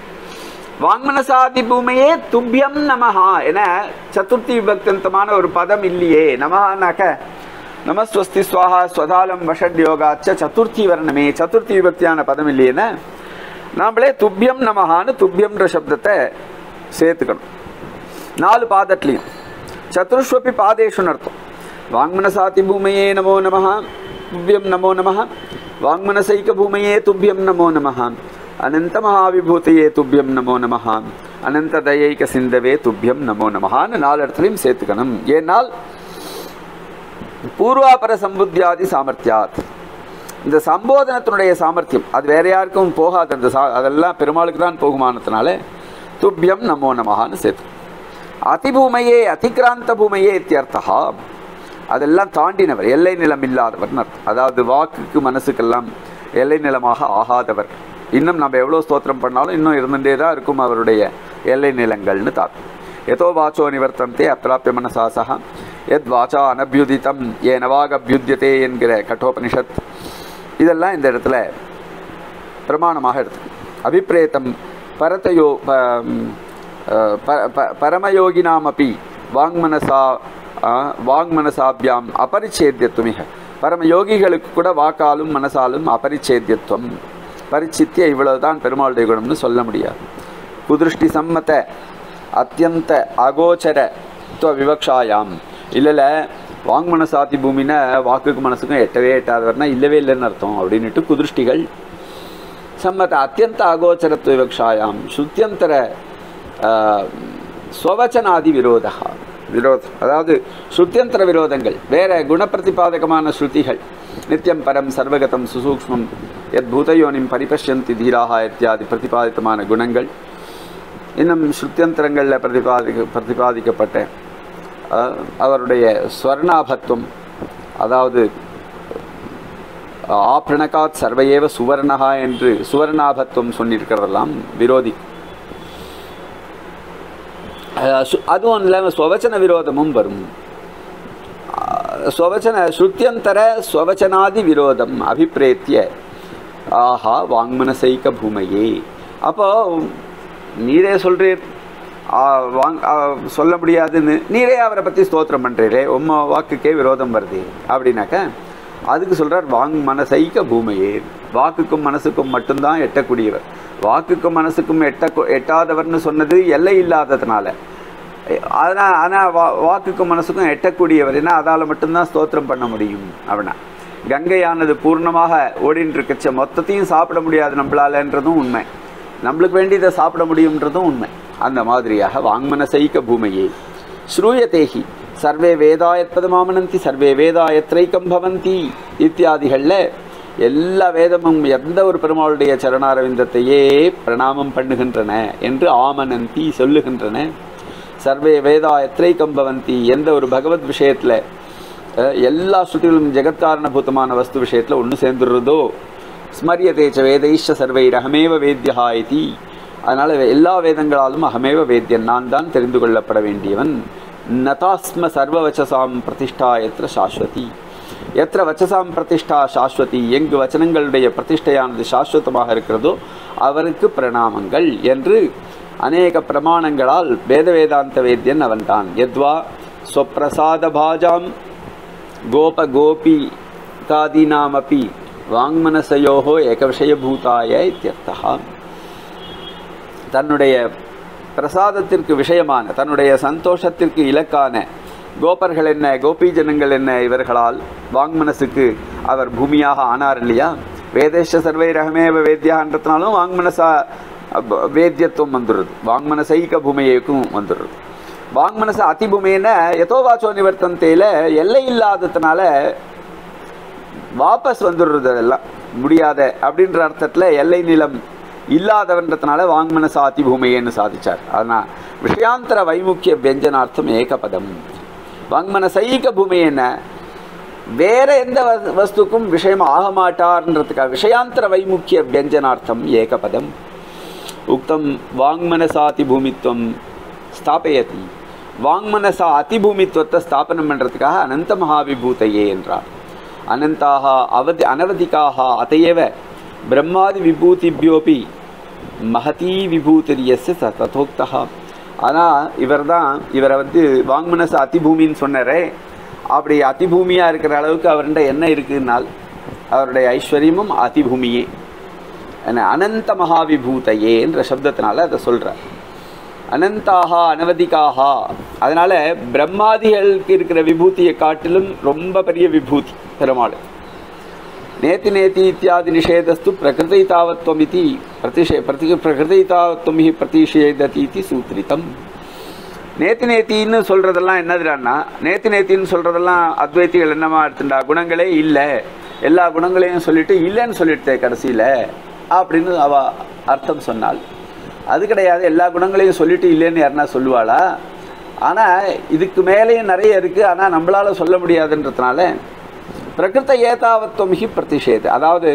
S1: வாங்மனசாதி பூமையே துப்பியம் நமஹா என சதுர்த்தி விபக்தந்தமான ஒரு பதம் இல்லையே நமஹானாக்க நமஸ்வஸ்தி ஸ்வாஹா ஸ்வதாலம் வஷட் யோகாச்ச சதுர்த்தி வர்ணமே சதுர்த்தி விபக்தியான பதம் இல்லையேன்னா நாமளே துப்பியம் நமஹான்னு துப்பியம்ன்ற சப்தத்தை சேர்த்துக்கணும் நாலு பாதட்லையும் சதுர்ஷ்வப்பி பாதேஷுன்னு அர்த்தம் வாங்மனசாதி பூமையே நமோ நமஹ துப்பியம் நமோ நமஹ வாங்மனசைக பூமையே துப்பியம் நமோ நமஹ அனந்த மகாவிபூதையே துப்பியம் நமோ நமஹ அனந்த தயைக சிந்தவே துப்பியம் நமோ நமஹான்னு நாலு இடத்துலையும் சேர்த்துக்கணும் ஏனால் பூர்வாபர சம்புத்தியாதி சாமர்த்தியாத் இந்த சம்போதனத்தினுடைய சாமர்த்தியம் அது வேற யாருக்கும் போகாது அந்த சா அதெல்லாம் பெருமாளுக்கு தான் போகுமானதுனால துப்பியம் நமோ நமஹான்னு சேர்த்து அதிபூமையே அதிகிராந்த பூமையே இத்தியர்த்தா அதெல்லாம் தாண்டினவர் எல்லை நிலம் இல்லாதவர்னு அர்த்தம் அதாவது வாக்குக்கு மனசுக்கெல்லாம் எல்லை நிலமாக ஆகாதவர் இன்னும் நம்ம எவ்வளோ ஸ்தோத்திரம் பண்ணாலும் இன்னும் இருந்துட்டே தான் இருக்கும் அவருடைய எல்லை நிலங்கள்னு தாக்கம் எதோ வாச்சோ நிவர்த்தந்தே அப்பிராப்பிய மனசாசா எத் வாச்சா அனபியுதித்தம் ஏனவாக அபியுத்தியதே என்கிற கட்டோபனிஷத் இதெல்லாம் இந்த இடத்துல பிரமாணமாக எடுத்து அபிப்பிரேத்தம் பரதயோ ப- ம், அஹ், ப- ப- பரமயோகினாமப்பி வாங்மனசா அஹ், வாங்மனசாபியாம் அபரிச்சேத்தியத்துவமிக பரமயோகிகளுக்கு கூட வாக்காலும் மனசாலும் அபரிச்சேத்தியத்துவம் பரிச்சித்திய இவ்வளவுதான் பெருமாளுடைய குணம்னு சொல்ல முடியாது குதிருஷ்டி சம்மத அத்தியந்த அகோச்சர துவ விவக்ஷாயாம் இல்லைல்ல வாங்மனசாதி பூமின்னா வாக்குக்கு மனசுக்கும் எட்டவே எட்டாதவர்னா இல்லவே இல்லைன்னு அர்த்தம் அப்படின்னுட்டு குதிருஷ்டிகள் சம்மத அத்தியந்த அகோச்சரத்துவ விவக்ஷாயாம் சுத்தியந்தர ஆஹ், ஸ்வவச்சனாதி விரோதா விரோதம் அதாவது சுத்தியந்தர விரோதங்கள் வேற குணப்பிரதிபாதகமான ஸ்ருதிகள் நித்தியம் பரம் சர்வகதம் சுசூக்ஷ்மம் எத் பூதயோனிம் பரிபஷ்யந்தி தீராக இத்தியாதி பிரதிபாதித்தமான குணங்கள் இன்னும் ஸ்ருத்தியந்தரங்களில் பிரதிபாதிக்க பிரதிபாதிக்கப்பட்ட அஹ், அவருடைய ஸ்வர்ணாபத்துவம் அதாவது ஆப்ரணகாத் சர்வையேவ சுவர்ணகா என்று சுவர்ணாபத்துவம் சொல்லியிருக்கிறதெல்லாம் விரோதி அஹ் சு- அதுவும் இல்லாமல் ஸ்வவச்சன விரோதமும் வரும் அஹ் ஸ்வவச்சன ஸ்ருத்தியந்தர ஸ்வவச்சனாதி விரோதம் அபிப்பிரேத்திய ஆஹா வாங்மனசைக்க பூமையே அப்போ நீரே சொல்றீர் ஆ, வாங் ஆ, சொல்ல முடியாதுன்னு நீரே அவரை பற்றி ஸ்தோத்திரம் பண்ணுறீரே உம்ம வாக்குக்கே விரோதம் வருது அப்படின்னாக்க அதுக்கு சொல்றார் வாங் மனசைக்க பூமையே வாக்குக்கும் மனசுக்கும் மட்டும்தான் எட்டக்கூடியவர் வாக்குக்கும் மனசுக்கும் எட்ட எட்டாதவர்னு சொன்னது எல்லை இல்லாததுனால அதனால் ஆனால் வா வாக்குக்கும் மனசுக்கும் எட்டக்கூடியவர் ஏன்னா அதால் மட்டும்தான் ஸ்தோத்திரம் பண்ண முடியும் அப்படின்னா கங்கையானது பூர்ணமாக ஓடின்னு இருக்கச்ச மொத்தத்தையும் சாப்பிட முடியாது நம்மளாலன்றதும் உண்மை நம்மளுக்கு வேண்டியதை சாப்பிட முடியுன்றதும் உண்மை அந்த மாதிரியாக வாங்மனசைக்க பூமையே ஸ்ரூயதேகி சர்வே வேதா எத்பதமாமனந்தி சர்வே வேதா எத்ரைக்கம் பவந்தி இத்தியாதிகளில் எல்லா வேதமும் எந்த ஒரு பெருமாளுடைய சரணாரவிந்தத்தையே பிரணாமம் பண்ணுகின்றன என்று ஆமனந்தி சொல்லுகின்றன சர்வே வேதா எத்ரைக்கம் பவந்தி எந்த ஒரு பகவத் விஷயத்தில் அஹ், எல்லா ஸ்ருதிகளும் ஜெகத்காரணபூதமான வஸ்து விஷயத்தில் ஒன்று சேர்ந்துடுறதோ ஸ்மரியதேச்ச வேதைஷ சர்வைர் அகமேவ வேத்யா இதி அதனால் எல்லா வேதங்களாலும் அகமேவ வேத்யன் நான் தான் தெரிந்து கொள்ளப்பட வேண்டியவன் நதாஸ்ம சர்வவச்சசாம் பிரதிஷ்டா எத்திர சாஸ்வதி எத்திர வச்சசாம் பிரதிஷ்டா சாஸ்வதி எங்கு வச்சனங்களுடைய பிரதிஷ்டையானது சாஸ்வதமாக இருக்கிறதோ அவருக்கு பிரணாமங்கள் என்று அநேக பிரமாணங்களால் வேத வேதாந்த வேத்யன் அவன்தான் எத்வா ஸ்வப்பிரசாத பாஜாம் கோப கோபி காதீனாமப்பி வாங்மனசயோகோ ஏகவிஷயபூதாய இத்தியர்த்தா தன்னுடைய பிரசாதத்திற்கு விஷயமான தன்னுடைய சந்தோஷத்திற்கு இலக்கான கோபர்கள் என்ன கோபி ஜனங்கள் என்ன இவர்களால் வாங்மனசுக்கு அவர் பூமியாக ஆனார் இல்லையா வேதேஷ சர்வை ரகமேவ வேத்யான்றதுனாலும் வாங்மனசா அப்- வேத்தியத்துவம் வந்துடுது வாங்மனசைக பூமியேக்கும் வந்துடுது வாங்மனச அதிபூமியின எதோ வாச்சோ நிவர்த்தந்தையில் எல்லை இல்லாததுனால வாபஸ் வந்துடுறது அதெல்லாம் முடியாத அப்படின்ற அர்த்தத்தில் எல்லை நிலம் இல்லாதவன்றதுனால வாங்மனச அதிபூமியேன்னு சாதிச்சார் ஆனால் விஷயாந்தர வைமுக்கிய வியஞ்சனார்த்தம் ஏகபதம் வாங்மனசைக பூமி என்ன வேற எந்த வஸ்- வஸ்துக்கும் விஷயம் ஆக மாட்டார்ன்றதுக்காக விஷயாந்தர வைமுக்கிய வியஞ்சனார்த்தம் ஏகபதம் உக்தம் வாங்மனசாதிபூமித்வம் ஸ்தாபயதி வாங்மனசா அதிபூமித்துவத்தை ஸ்தாபனம் பண்ணுறதுக்காக அனந்த மகாவிபூதையே என்றார் அனந்தாக அவதி அனவதிக்காக அதையேவ பிரம்மாதி விபூதிபியோபி மகதீ விபூதிரியஸ்ய ச ததோக்தா ஆனால் இவர் தான் இவரை வந்து வாங்மனச அதிபூமின்னு சொன்னாரே அப்படி அதிபூமியாக இருக்கிற அளவுக்கு அவர்கிட்ட என்ன இருக்குன்னால் அவருடைய ஐஸ்வர்யமும் அதிபூமியே என்ன அனந்த மகாவிபூதையே என்ற சப்தத்தினால அதை சொல்கிறார் அனந்தாகா அனவதிகாகா அதனால பிரம்மாதிகளுக்கு இருக்கிற விபூதியை காட்டிலும் ரொம்ப பெரிய விபூதி பெருமாள் நேத்தி நேத்தி இத்தியாதி நிஷேதஸ்து பிரகிருதைதாவத்வம் இது பிரதிஷே பிரதி பிரகிருதைதாவத்வம் ஹி பிரதிஷேததி இது சூத்திரிதம் நேத்தி நேத்தின்னு சொல்றதெல்லாம் என்னதுடான்னா நேத்தி நேத்தின்னு சொல்றதெல்லாம் அத்வைத்திகள் என்னமா எடுத்துண்டா குணங்களே இல்லை எல்லா குணங்களையும் சொல்லிட்டு இல்லைன்னு சொல்லிட்டு கடைசியில் அப்படின்னு அவ அர்த்தம் சொன்னாள் அது கிடையாது எல்லா குணங்களையும் சொல்லிட்டு இல்லைன்னு யாருன்னா சொல்லுவாளா ஆனால் இதுக்கு மேலேயும் நிறைய இருக்குது ஆனால் நம்மளால சொல்ல முடியாதுன்றதுனால பிரகிருத்த ஏதாவத்துவம் ஹி பிரதிஷேது அதாவது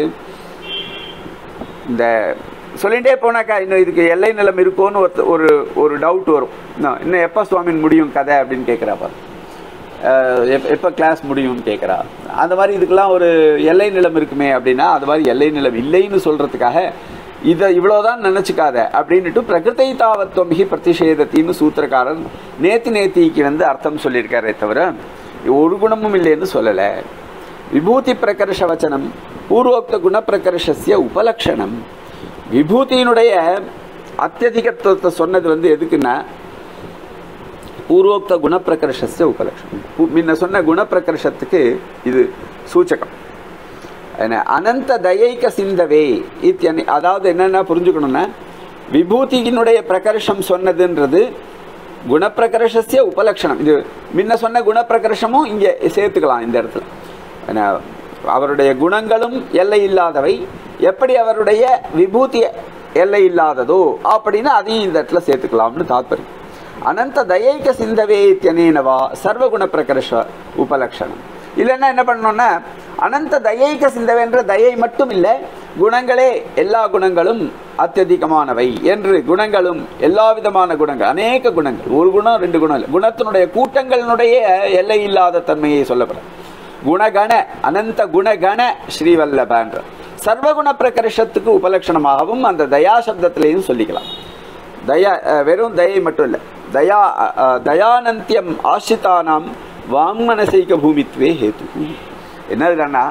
S1: இந்த சொல்லிகிட்டே போனாக்கா இன்னும் இதுக்கு எல்லை நிலம் இருக்கோன்னு ஒரு ஒரு ஒரு டவுட் வரும் இன்னும் இன்னும் எப்போ சுவாமின் முடியும் கதை அப்படின்னு கேட்குறா பாரு எப் எப்போ கிளாஸ் முடியும்னு கேட்குறா அந்த மாதிரி இதுக்கெல்லாம் ஒரு எல்லை நிலம் இருக்குமே அப்படின்னா அது மாதிரி எல்லை நிலம் இல்லைன்னு சொல்கிறதுக்காக இதை இவ்வளோதான் நினச்சிக்காத அப்படின்னுட்டு பிரகிருத்தை தாவத்துவம் ஹி பிரதிஷேதத்தின்னு சூத்திரக்காரன் நேத்தி நேத்திக்கு வந்து அர்த்தம் சொல்லியிருக்காரே தவிர ஒரு குணமும் இல்லைன்னு சொல்லலை விபூதி பிரகர்ஷ வச்சனம் பூர்வோக்த குணப்பிரகர்ஷஸ்ய உபலக்ஷணம் விபூதியினுடைய அத்தியதிகத்துவத்தை சொன்னது வந்து எதுக்குன்னா பூர்வோக்த குணப்பிரகர்ஷஸ்ய உபலக்ஷணம் பு- முன்ன சொன்ன குணப்பிரகர்ஷத்துக்கு இது சூச்சகம் என்ன அனந்த தயைக்க சிந்தவே இத்தியனி அதாவது என்னென்ன புரிஞ்சுக்கணும்னா விபூதியினுடைய பிரகர்ஷம் சொன்னதுன்றது குணப்பிரகர்ஷஸ்ய உபலக்ஷணம் இது முன்ன சொன்ன குணப்பிரகர்ஷமும் இங்கே சேர்த்துக்கலாம் இந்த இடத்துல என்ன அவருடைய குணங்களும் எல்லை இல்லாதவை எப்படி அவருடைய விபூதி எல்லை இல்லாததோ அப்படின்னு அதையும் இந்த இடத்துல சேர்த்துக்கலாம்னு தாத்பரியம் அனந்த தயைக்க சிந்தவே இத்தியனேனவா சர்வகுண பிரகர்ஷ உபலக்ஷணம் இல்லைன்னா என்ன பண்ணணும்னா அனந்த தயைக்க சிந்தவேன்ற தயை மட்டும் இல்லை குணங்களே எல்லா குணங்களும் அத்தியதிகமானவை என்று குணங்களும் எல்லா விதமான குணங்கள் அநேக குணங்கள் ஒரு குணம் ரெண்டு குணம் இல்லை குணத்தினுடைய கூட்டங்களினுடைய எல்லை இல்லாத தன்மையை சொல்லப்படும் குணகண அனந்த குணகண ஸ்ரீவல்லபன்ற சர்வகுண பிரகர்ஷத்துக்கு உபலட்சணமாகவும் அந்த தயா சப்தத்திலையும் சொல்லிக்கலாம் தயா அஹ், வெறும் தயை மட்டும் இல்லை தயா அஹ், அஹ், தயானந்தியம் ஆசிரிதானாம் வாங்மனசைக பூமித்வே ஹேது என்னதுன்னா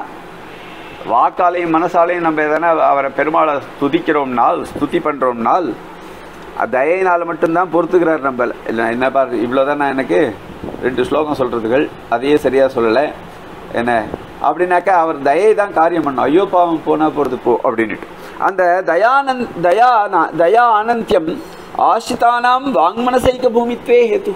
S1: வாக்காலையும் மனசாலையும் நம்ம எதனா அவரை பெருமாளை துதிக்கிறோம்னால் ஸ்துதி பண்ணுறோம்னால் அது தயையினால் மட்டும்தான் பொறுத்துக்கிறார் நம்ம இல்லை என்ன பாரு இவ்வளோதான் நான் எனக்கு ரெண்டு ஸ்லோகம் சொல்கிறதுகள் அதையே சரியாக சொல்லலை என்ன அப்படின்னாக்கா அவர் தயை தான் காரியம் பண்ணும் ஐயோ பாவம் போனால் போகிறது போ அப்படின்னுட்டு அந்த தயானந்த் தயா தயா அனந்தியம் ஆசிதானாம் வாங்மனசைக்க பூமித்வே ஹேத்து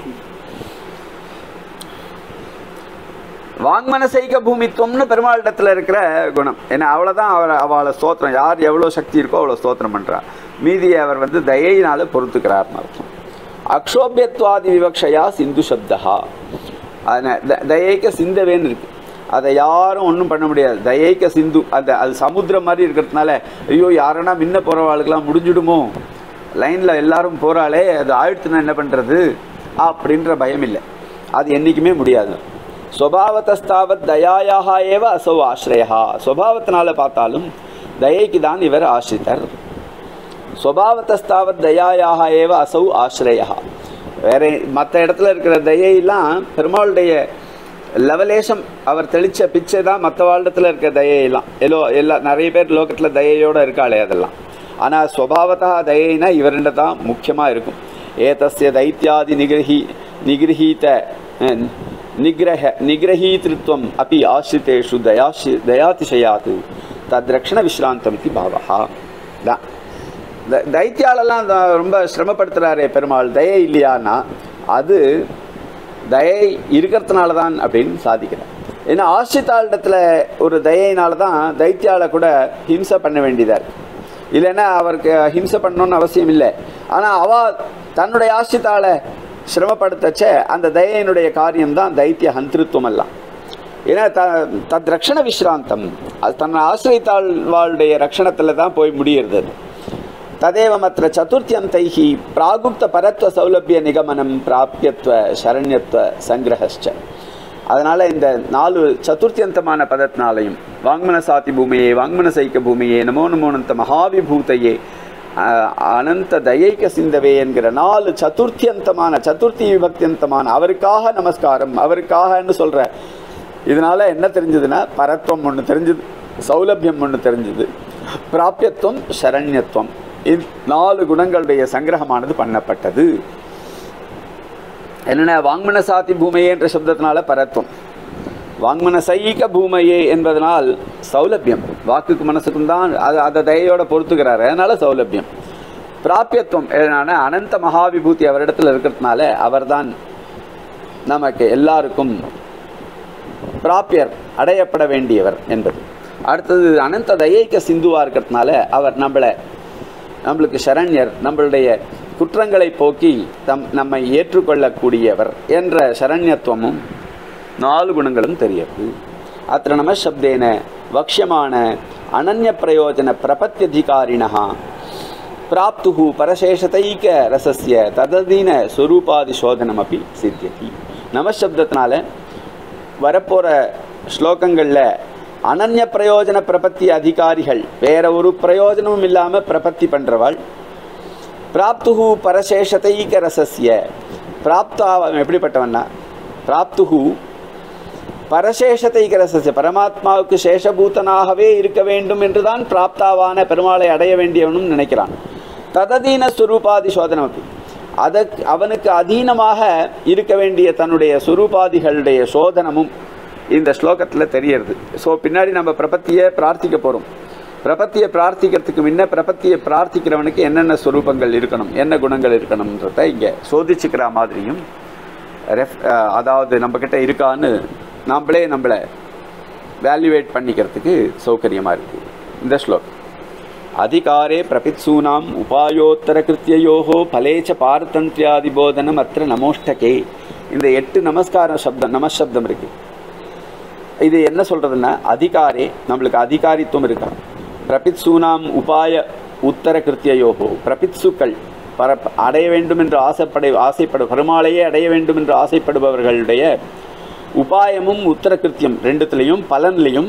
S1: வாங்மனசைக்க பூமித்துவம்னு பெருமாளிடத்தில் இருக்கிற குணம் ஏன்னா அவ்வளோதான் அவர் அவளை ஸ்தோத்திரம் யார் எவ்வளோ சக்தி இருக்கோ அவ்வளோ ஸ்தோத்திரம் பண்ணுறா மீதியை அவர் வந்து தயையினால பொறுத்துக்கிறார்னு அர்த்தம் அக்ஷோபியத்வாதி விவக்ஷயா சிந்து சப்தா அதனால் த தயைக்க சிந்தவேன்னு இருக்கு அதை யாரும் ஒன்றும் பண்ண முடியாது தயைக்க சிந்து அந்த அது சமுத்திரம் மாதிரி இருக்கிறதுனால ஐயோ யாருன்னா முன்ன போகிறவாளுக்கெல்லாம் முடிஞ்சிடுமோ லைனில் எல்லாரும் போகிறாளே அது ஆயிடுத்துனா என்ன பண்ணுறது அப்படின்ற பயம் இல்லை அது என்றைக்குமே முடியாது ஸ்வபாவத்தஸ்தாவத் தயாயாக ஏவ அசௌ ஆசிரயா ஸ்வபாவத்தினால பார்த்தாலும் தயைக்கு தான் இவர் ஆசிரித்தர் ஸ்வபாவத்தஸ்தாவத் தயாயாக ஏவ அசௌ ஆசிரயா வேற மற்ற இடத்துல இருக்கிற தயையெல்லாம் பெருமாளுடைய லெவலேஷம் அவர் தெளிச்ச பிச்சை தான் மற்ற வாழ்டத்தில் இருக்க தயையெல்லாம் எல்லோ எல்லா நிறைய பேர் லோகத்தில் தயையோடு இருக்காளே அதெல்லாம் ஆனால் ஸ்வபாவத்தா தயைனா இவருண்ட தான் முக்கியமாக இருக்கும் ஏதஸ்ய தைத்தியாதி நிகிரகி நிகிரகீத அஹ், நிகிரக நிகிரகீதிருத்வம் அப்படி ஆசிரித்தேஷு தயாஷி தயாதிசயாத் தத்ரக்ஷண விஸ்ராந்தம் இது பாவகா தான் த- தைத்தியாலெல்லாம் த- ரொம்ப சிரமப்படுத்துகிறாரே பெருமாள் தயை இல்லையான்னா அது தயை இருக்கிறதுனால தான் அப்படின்னு சாதிக்கிறார் ஏன்னா ஆசிரித்தாளிடத்தில் ஒரு தயையினால தான் தைத்தியால கூட ஹிம்சை பண்ண வேண்டியதாக இருக்கு இல்லைன்னா அவருக்கு ஹிம்சை பண்ணணும்னு அவசியம் இல்லை ஆனால் அவ தன்னுடைய ஆசிரித்தால சிரமப்படுத்தச்ச அந்த தயையினுடைய காரியம்தான் தைத்திய ஹந்திருத்துவம் எல்லாம் ஏன்னா த தத் ரக்ஷண விஸ்ராந்தம் அது தன்னை ஆசிரியத்தாழ்வாளுடைய ரக்ஷணத்தில் தான் போய் முடியிறது அது. ததேவமற்ற சதுர்த்தியந்தைः பிராகுப்த பரத்வ சௌலபிய நிகமனம் பிராபியத்வ சரண்யத்வ சங்கிரகச்ச அதனால் இந்த நாலு சதுர்த்தியந்தமான பதத்தினாலையும் வாங்மனசாதி பூமியே வாங்மனசைக்க பூமியே நமோ நமோனந்த மகாவிபூதையே அஹ், அனந்த தயைக்க சிந்தவே என்கிற நாலு சதுர்த்தியந்தமான சதுர்த்தி விபக்தியந்தமான அவருக்காக நமஸ்காரம் அவருக்காகன்னு சொல்கிற இதனால என்ன தெரிஞ்சதுன்னா பரத்வம் ஒன்று தெரிஞ்சது சௌலபியம் ஒன்று தெரிஞ்சது பிராபியத்துவம் சரண்யத்துவம் இது நாலு குணங்களுடைய சங்கிரகமானது பண்ணப்பட்டது என்னென்ன வாங்மன சாத்தி பூமையே என்ற சப்தத்தினால பரத்வம் வாங்மன சைக பூமையே என்பதனால் சௌலபியம் வாக்குக்கு மனசுக்கும் தான் அது அதை தயையோட பொறுத்துக்கிறாரு அதனால சௌலபியம் பிராபியத்துவம் என்னன்னா அனந்த மகாவிபூதி அவரிடத்துல இருக்கிறதுனால அவர்தான் நமக்கு எல்லாருக்கும் பிராப்பியர் அடையப்பட வேண்டியவர் என்பது அடுத்தது அனந்த தயைக்க சிந்துவா இருக்கிறதுனால அவர் நம்மளை நம்மளுக்கு சரண்யர் நம்மளுடைய குற்றங்களை போக்கி தம் நம்மை ஏற்றுக்கொள்ளக்கூடியவர் என்ற சரண்யத்துவமும் நாலு குணங்களும் தெரியுது அத்த நம சப்தேன வக்ஷமான அனன்ய பிரயோஜன பிரபத்தியதிகாரிணா பிராப்து பரசேஷதைக்க ரசஸ்ய தததீன ஸ்வரூபாதி சோதனமப்பி சித்தியதி நமசப்தத்தினால வரப்போகிற ஸ்லோகங்களில் அனன்ய பிரயோஜன பிரபத்தி அதிகாரிகள் வேற ஒரு பிரயோஜனமும் இல்லாமல் பிரபத்தி பண்ணுறவாள் பிராப்துஹு பரசேஷதைக ரசஸ்ய பிராப்தா அவன் எப்படிப்பட்டவன்னா பிராப்துஹு பரசேஷத்தைக ரசஸ்ய பரமாத்மாவுக்கு சேஷபூதனாகவே இருக்க வேண்டும் என்றுதான் பிராப்தாவான பெருமாளை அடைய வேண்டியவனும் நினைக்கிறான் தததீன ஸ்வரூபாதி சோதனமப்பி அதற்கு அவனுக்கு அதீனமாக இருக்க வேண்டிய தன்னுடைய சுரூபாதிகளுடைய சோதனமும் இந்த ஸ்லோகத்தில் தெரியறது ஸோ பின்னாடி நம்ம பிரபத்தியை பிரார்த்திக்க போகிறோம் பிரபத்தியை பிரார்த்திக்கிறதுக்கு முன்ன பிரபத்தியை பிரார்த்திக்கிறவனுக்கு என்னென்ன ஸ்வரூபங்கள் இருக்கணும் என்ன குணங்கள் இருக்கணும்ன்றத இங்கே சோதிச்சுக்கிற மாதிரியும் ரெஃப் அஹ், அதாவது நம்மக்கிட்ட இருக்கான்னு நாம்ளே நம்மளை வேல்யூவேட் பண்ணிக்கிறதுக்கு சௌகரியமாக இருக்குது இந்த ஸ்லோகம் அதிகாரே பிரபித்சூனாம் உபாயோத்தரகிருத்தியோகோ பலேச்ச பாரதந்திரியாதிபோதனம் அத்த நமோஷ்டகே இந்த எட்டு நமஸ்கார சப்தம் நமசப்தம் இருக்கு இது என்ன சொல்றதுன்னா அதிகாரே நம்மளுக்கு அதிகாரித்துவம் இருக்கா பிரபித்சூனாம் உபாய உத்தர கிருத்தியோகோ பிரபித்சுக்கள் பர அடைய வேண்டும் என்று ஆசைப்பட ஆசைப்படு பெருமாளையே அடைய வேண்டும் என்று ஆசைப்படுபவர்களுடைய உபாயமும் உத்தர கிருத்தியம் ரெண்டுத்துலேயும் பலன்லையும்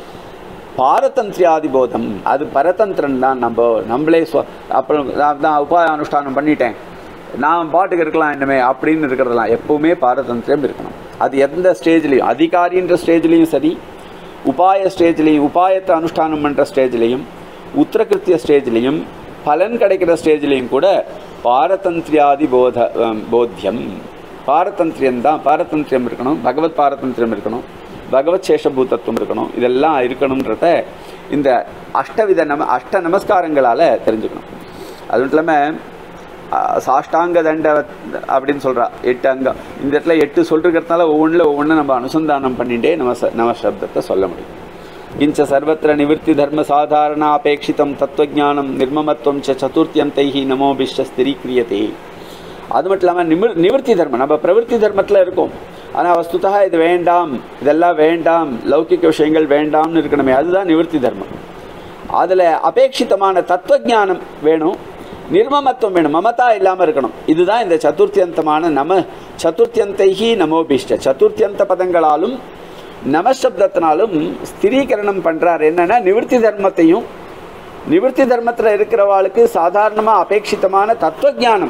S1: பாரதந்திரியாதிபோதம் அது பரதந்திரன் தான் நம்ம நம்மளே சொ- அப்புறம் நான் தான் உபாய அனுஷ்டானம் பண்ணிட்டேன் நான் பாட்டுக்கு இருக்கலாம் இனிமே அப்படின்னு இருக்கிறதெல்லாம் எப்பவுமே பாரதந்திரம் இருக்கணும் அது எந்த ஸ்டேஜ்லேயும் அதிகாரின்ற ஸ்டேஜ்லேயும் சரி உபாய ஸ்டேஜ்லேயும் உபாயத்தை அனுஷ்டானம் பண்ணுற ஸ்டேஜ்லேயும் உத்தரகிருத்திய ஸ்டேஜ்லேயும் பலன் கிடைக்கிற ஸ்டேஜ்லேயும் கூட பாரதந்திரியாதி போத அஹ், போத்தியம் பாரதந்திரியம் தான் பாரதந்திரியம் இருக்கணும் பகவத் பாரதந்திரியம் இருக்கணும் பகவத் சேஷபூதத்துவம் இருக்கணும் இதெல்லாம் இருக்கணுன்றத இந்த அஷ்டவித நம அஷ்ட நமஸ்காரங்களால் தெரிஞ்சுக்கணும் அது மட்டும் இல்லாமல் அஹ், சாஷ்டாங்க தண்ட அப்படின்னு சொல்கிறா எட்டு அங்கம் இந்த இடத்துல எட்டு சொல்லிருக்கிறதுனால ஒவ்வொன்றில் ஒவ்வொன்றும் நம்ம அனுசந்தானம் பண்ணிட்டே நம்ம ச- நம சப்தத்தை சொல்ல முடியும் किञ्च सर्वत्र निवृत्तिधर्मसाधारणापेक्षितं तत्त्वज्ञानं निर्ममत्वं च चतुर्थ्यन्தைः நமோபிஷ்ட ஸ்திரீக்ரியதே அது மட்டும் இல்லாமல் நிமிர் நிவர்த்தி தர்மம் நம்ம பிரவൃத்தி தர்மத்தில் இருக்கோம் ஆனால் வஸ்துதா இது வேண்டாம் இதெல்லாம் வேண்டாம் லௌகிக விஷயங்கள் வேண்டாம்னு இருக்கணுமே அதுதான் நிவர்த்தி தர்மம் அதில் அபேட்சிதமான தத்துவஞானம் வேணும் நிர்மமத்துவம் வேணும் மமதா இல்லாமல் இருக்கணும் இதுதான் இந்த சதுர்த்தியந்தமான நம சதுர்த்தியந்தைஹி நமோபிஷ்ட சதுர்த்தியந்த பதங்களாலும் நமசப்தத்தினாலும் ஸ்திரீகரணம் பண்றார் என்னன்னா நிவர்த்தி தர்மத்தையும் நிவர்த்தி தர்மத்தில் இருக்கிறவாளுக்கு சாதாரணமாக அபேட்சிதமான தத்துவஞானம்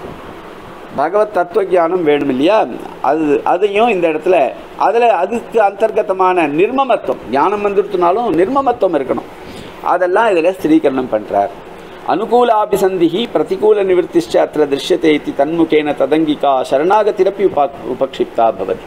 S1: பகவத் தத்துவஞானம் வேணும் இல்லையா அது அதையும் இந்த இடத்துல அதில் அதுக்கு அந்தர்கதமான நிர்மமத்துவம் ஞானம் வந்துடுத்துனாலும் நிர்மமத்துவம் இருக்கணும் அதெல்லாம் இதில் ஸ்திரீகரணம் பண்ணுறார் அனுகூலாபிசந்திஹி பிரதிகூல நிவர்த்திஷ்ட அத்திர திருஷ்யத்தை இத்தி தன்முகேன ததங்கிகா சரணாகத்திரப்பி உபா உபக்ஷிப்தா பவதி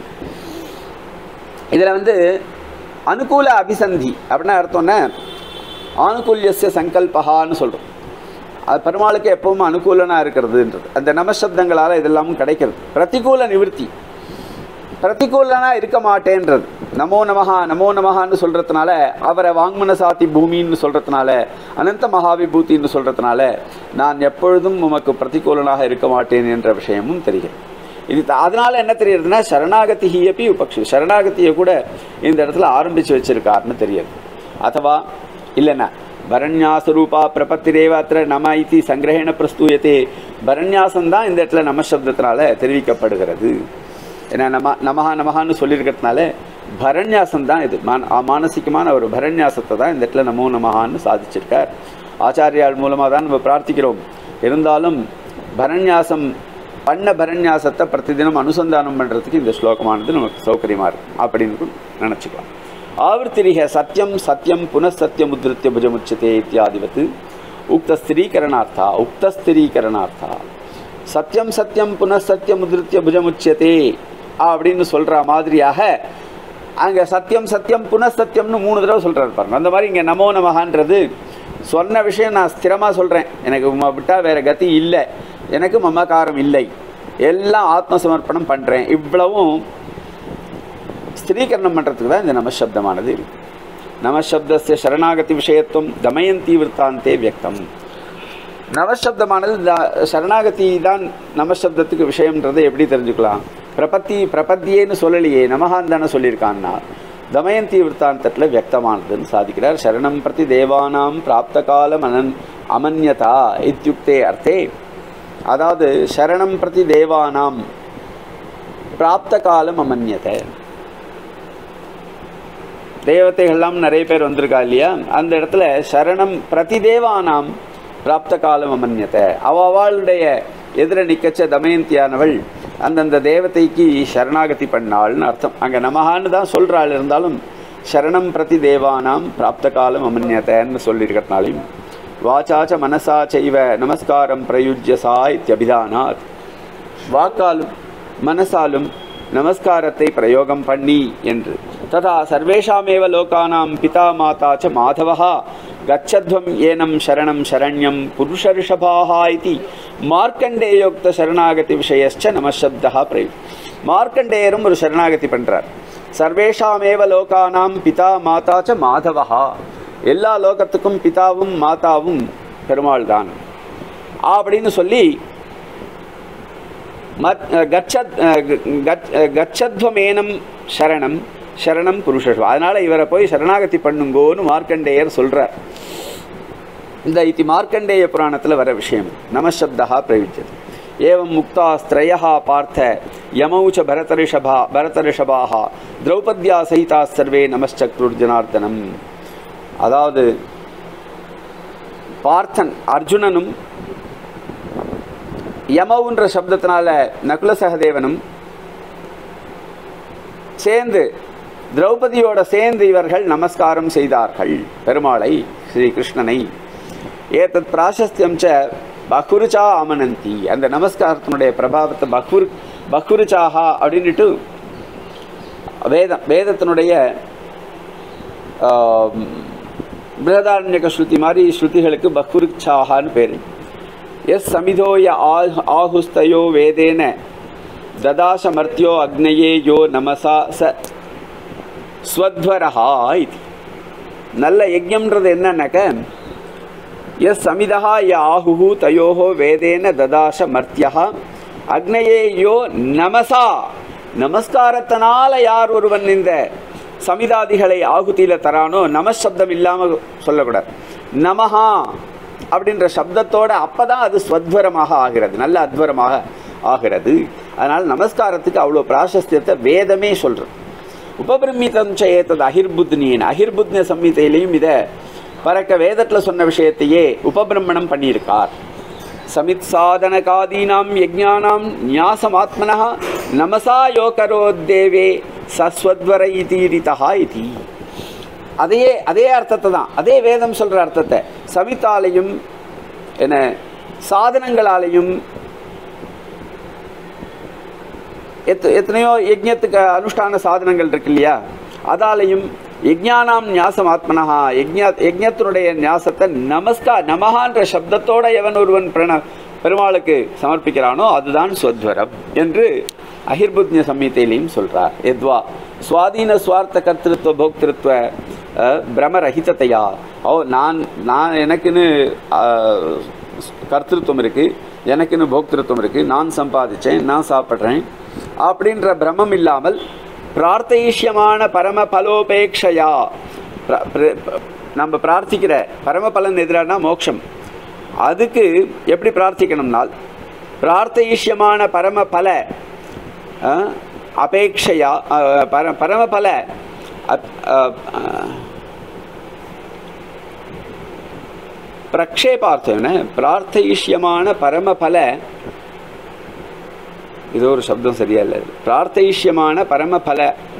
S1: இதில் வந்து அனுகூல அபிசந்தி அப்படின்னா அர்த்தம்னா ஆனுகூல்யஸ்ய சங்கல்பகான்னு சொல்கிறோம் அது பெருமாளுக்கு எப்பவும் அனுகூலனாக இருக்கிறதுன்றது அந்த நமசப்தங்களால் இதெல்லாமும் கிடைக்கிறது பிரதிகூல நிவர்த்தி பிரதிகூலனாக இருக்க மாட்டேன்றது நமோ நமஹா நமோ நமஹான்னு சொல்கிறதுனால அவரை வாங்மனசாத்தி பூமின்னு சொல்கிறதுனால அனந்த மகாவிபூத்தின்னு சொல்கிறதுனால நான் எப்பொழுதும் உமக்கு பிரதிகூலனாக இருக்க மாட்டேன் என்ற விஷயமும் தெரிகிறது இது த- அதனால என்ன தெரியுதுன்னா சரணாகதிஹியப்பி உபக்ஷி சரணாகதியை கூட இந்த இடத்துல ஆரம்பித்து வச்சிருக்காருன்னு தெரியுது அதுவா இல்லைன்னா பரண்யாசரூபா பிரபத்திரேவ அத்திர நம இத்தி சங்கிரகேண பிரஸ்தூயத்தே பரண்யாசம் தான் இந்த இடத்துல நம சப்தத்தினால தெரிவிக்கப்படுகிறது ஏன்னா நம நமஹா நமஹான்னு சொல்லியிருக்கிறதுனால பரண்யாசம் தான் இது மான ஆ- மானசிகமான ஒரு பரண்யாசத்தை தான் இந்த இடத்துல நமோ நமஹான்னு சாதிச்சிருக்கார் ஆச்சாரியால் மூலமாக தான் நம்ம பிரார்த்திக்கிறோம் இருந்தாலும் பரண்யாசம் பண்ண பரண்யாசத்தை பிரதிதினம் அனுசந்தானம் பண்ணுறதுக்கு இந்த ஸ்லோகமானது நமக்கு சௌகரியமாக இருக்கும் அப்படின்னு நினச்சிக்கலாம் ஆவர்த்திரிக சத்தியம் சத்தியம் புனഃசத்தியம் உத்திருத்திய புஜமுச்சதே இத்தியாதிவத் உக்தஸ்திரீகரணார்த்தா உக்தஸ்திரீகரணார்த்தா சத்தியம் சத்தியம் புனഃசத்தியம் உதிருத்திய புஜமுச்சியதே அப்படின்னு சொல்ற மாதிரியாக அங்க சத்தியம் சத்தியம் புனഃசத்தியம்னு மூணு தடவை சொல்றாரு பாருங்க அந்த மாதிரி இங்க நமோ நமகான்றது சொன்ன விஷயம் நான் ஸ்திரமா சொல்றேன் எனக்கு உம்மை விட்டா வேற கதி இல்லை எனக்கு மமகாரம் இல்லை எல்லாம் ஆத்ம சமர்ப்பணம் பண்றேன் இவ்வளவும் ஸ்திரீகரணம் பண்றதுக்கு தான் இந்த நமசப்தமானது இருக்கு நமசப்தஸ்ய சரணாகதி விஷயத்துவம் தமயந்தி விற்த்தாந்தே வியக்தம் நவசப்தமானது த- சரணாகதி தான் நமசப்தத்துக்கு விஷயம்ன்றதை எப்படி தெரிஞ்சுக்கலாம் பிரபத்தி பிரபத்தியேன்னு சொல்லலையே நமகான் தானே சொல்லியிருக்கான்னா தமயந்தி விற்த்தாந்தத்தில் வியக்தமானதுன்னு சாதிக்கிறார் சரணம் பிரதி தேவானாம் பிராப்த காலம் அனன் அமன்யதா இத்தியுக்தே அர்த்தே அதாவது சரணம் பிரதி தேவானாம் பிராப்த காலம் அமன்யத்தை தேவதைகள்லாம் நிறைய பேர் வந்திருக்கா இல்லையா அந்த இடத்துல சரணம் பிரதிதேவானாம் பிராப்த காலம் அமன்யத்தை அவ அவளுடைய எதிர நிக்கச்ச தமயந்தியானவள் அந்தந்த தேவதைக்கு சரணாகதி பண்ணாள்னு அர்த்தம் அங்கே நமகான்னு தான் சொல்கிறாள் இருந்தாலும் சரணம் பிரதி தேவானாம் பிராப்த காலம் அமன்யத்தைன்னு சொல்லியிருக்கிறதுனாலையும் வாச்சாச்ச மனசா செய்வ நமஸ்காரம் பிரயுஜ்ய சா இத்தியபிதானாத் வாக்காலும் மனசாலும் நமஸ்காரத்தை பிரயோகம் பண்ணி என்று ததா சர்வேஷாமேவ லோகானாம் பிதா மாதா ச மாதவா கச்சத்வம் ஏனம் சரணம் சரண்யம் புருஷரிஷபாஹா இதி மார்க்கண்டேயோக்த சரணாகதி விஷயச்ச நமசப்தா பிரயு மார்க்கண்டேயரும் ஒரு சரணாகதி பண்றார் சர்வேஷாமேவ லோகானாம் பிதா மாதா ச மாதவா எல்லா லோகத்துக்கும் பிதாவும் மாதாவும் பெருமாள் தான் அப்படின்னு சொல்லி மத் கச்சத் கச்- கச்சத்வமேனம் சரணம் சரணம் புருஷஸ்வ அதனால இவரை போய் சரணாகதி பண்ணுங்கோன்னு மார்க்கண்டேயர் சொல்றார் இந்த இத்தி மார்க்கண்டேய புராணத்தில் வர விஷயம் நமசப்தா பிரயுஜ்யது ஏவம் முக்தாஸ்திரயா பார்த்த யமௌ ச பரதரிஷபா பரதரிஷபாக திரௌபத்யா சகிதா சர்வே நமஸ்சக்ருர் ஜனார்தனம் அதாவது பார்த்தன் அர்ஜுனனும் யமவுன்ற சப்தத்தினால நகுல சகதேவனும் சேர்ந்து திரௌபதியோட சேர்ந்து இவர்கள் நமஸ்காரம் செய்தார்கள் பெருமாளை ஸ்ரீ கிருஷ்ணனை ஏதத் பிராசஸ்தியம் ச பகுருச்சா அமனந்தி அந்த நமஸ்காரத்தினுடைய பிரபாவத்தை பகுரு பகுருச்சாஹா அப்படின்னுட்டு வேதம் வேதத்தினுடைய ஆம், பிருகதாரண்யக ஸ்ருதி மாதிரி ஸ்ருதிகளுக்கு பகுருச்சாகான்னு பேர் எஸ் சமிதோய ஆஹ் ஆஹுஸ்தயோ வேதேன ததாசமர்த்தியோ அக்னயே யோ நமசா ச ஸ்வத்வரஹா இது நல்ல யஜ்யம்ன்றது என்னன்னாக்க எஸ் சமிதா ய ஆஹுஹு தயோஹோ வேதேன ததாச மர்த்தியா அக்னயே யோ நமசா நமஸ்காரத்தினால யார் ஒருவன் இந்த சமிதாதிகளை ஆகுதியில தரானோ நமசப்தம் இல்லாம சொல்லக்கூடாது நமஹா அப்படின்ற சப்தத்தோட அப்பதான் அது ஸ்வத்வரமாக ஆகிறது நல்ல அத்வரமாக ஆகிறது அதனால் நமஸ்காரத்துக்கு அவ்வளோ பிராசஸ்தியத்தை வேதமே சொல்றது உபபிரமிதம் சேத்தது அகிர்புத்னியின் அகிர்புத்ன சம்ஹிதையிலையும் இதை பறக்க வேதத்தில் சொன்ன விஷயத்தையே உபபிரமணம் பண்ணியிருக்கார் சமித் சாதனகாதீனாம் யஜ்ஞானாம் நியாசமாத்மனா நமசா யோகரோத்தேவே சஸ்வத்வர இதீரிதா இதி அதையே அதே அர்த்தத்தை தான் அதே வேதம் சொல்ற அர்த்தத்தை சமித்தாலையும் என்ன சாதனங்களாலையும் எத் எத்தனையோ யஜ்ஞத்துக்கு அனுஷ்டான சாதனங்கள் இருக்கு இல்லையா அதாலையும் யஜ்ஞானாம் ஞாசம் ஆத்மனஹா யஜ்ஞா யஜ்ஞத்தினுடைய ஞாசத்தை நமஸ்கா நமஹான்ற சப்தத்தோட எவன் ஒருவன் பிரண பெருமாளுக்கு சமர்ப்பிக்கிறானோ அதுதான் ஸ்வத்வரம் என்று அகிர்புத்ய சம்ஹிதையிலையும் சொல்றார் எத்வா சுவாதீன சுவார்த்த கர்த்திருவ போக்திருத்வ அஹ், பிரமரஹிதத்தையா ஓ நான் நான் எனக்குன்னு அஹ், கர்த்திருவம் இருக்கு எனக்குன்னு போக்திருத்துவம் இருக்கு நான் சம்பாதிச்சேன் நான் சாப்பிட்றேன் அப்படின்ற பிரமம் இல்லாமல் பிரார்த்தயிஷ்யமான பரம பலோபேக்ஷையா பிர- பிர- நம்ம பிரார்த்திக்கிற பரம பலன் எதிரானா மோட்சம் அதுக்கு எப்படி பிரார்த்திக்கணும்னால் பிரார்த்தயிஷ்யமான பரம பல அஹ், அபேக்ஷையா அஹ், பர பரம பல அப்- அஹ், அஹ், பிரக்ஷேபார்த்தம் பிரார்த்தயிஷ்யமான பரமபல இது ஒரு சப்தம் சரியா இல்லை பிரார்த்தயிஷ்யமான பரமபல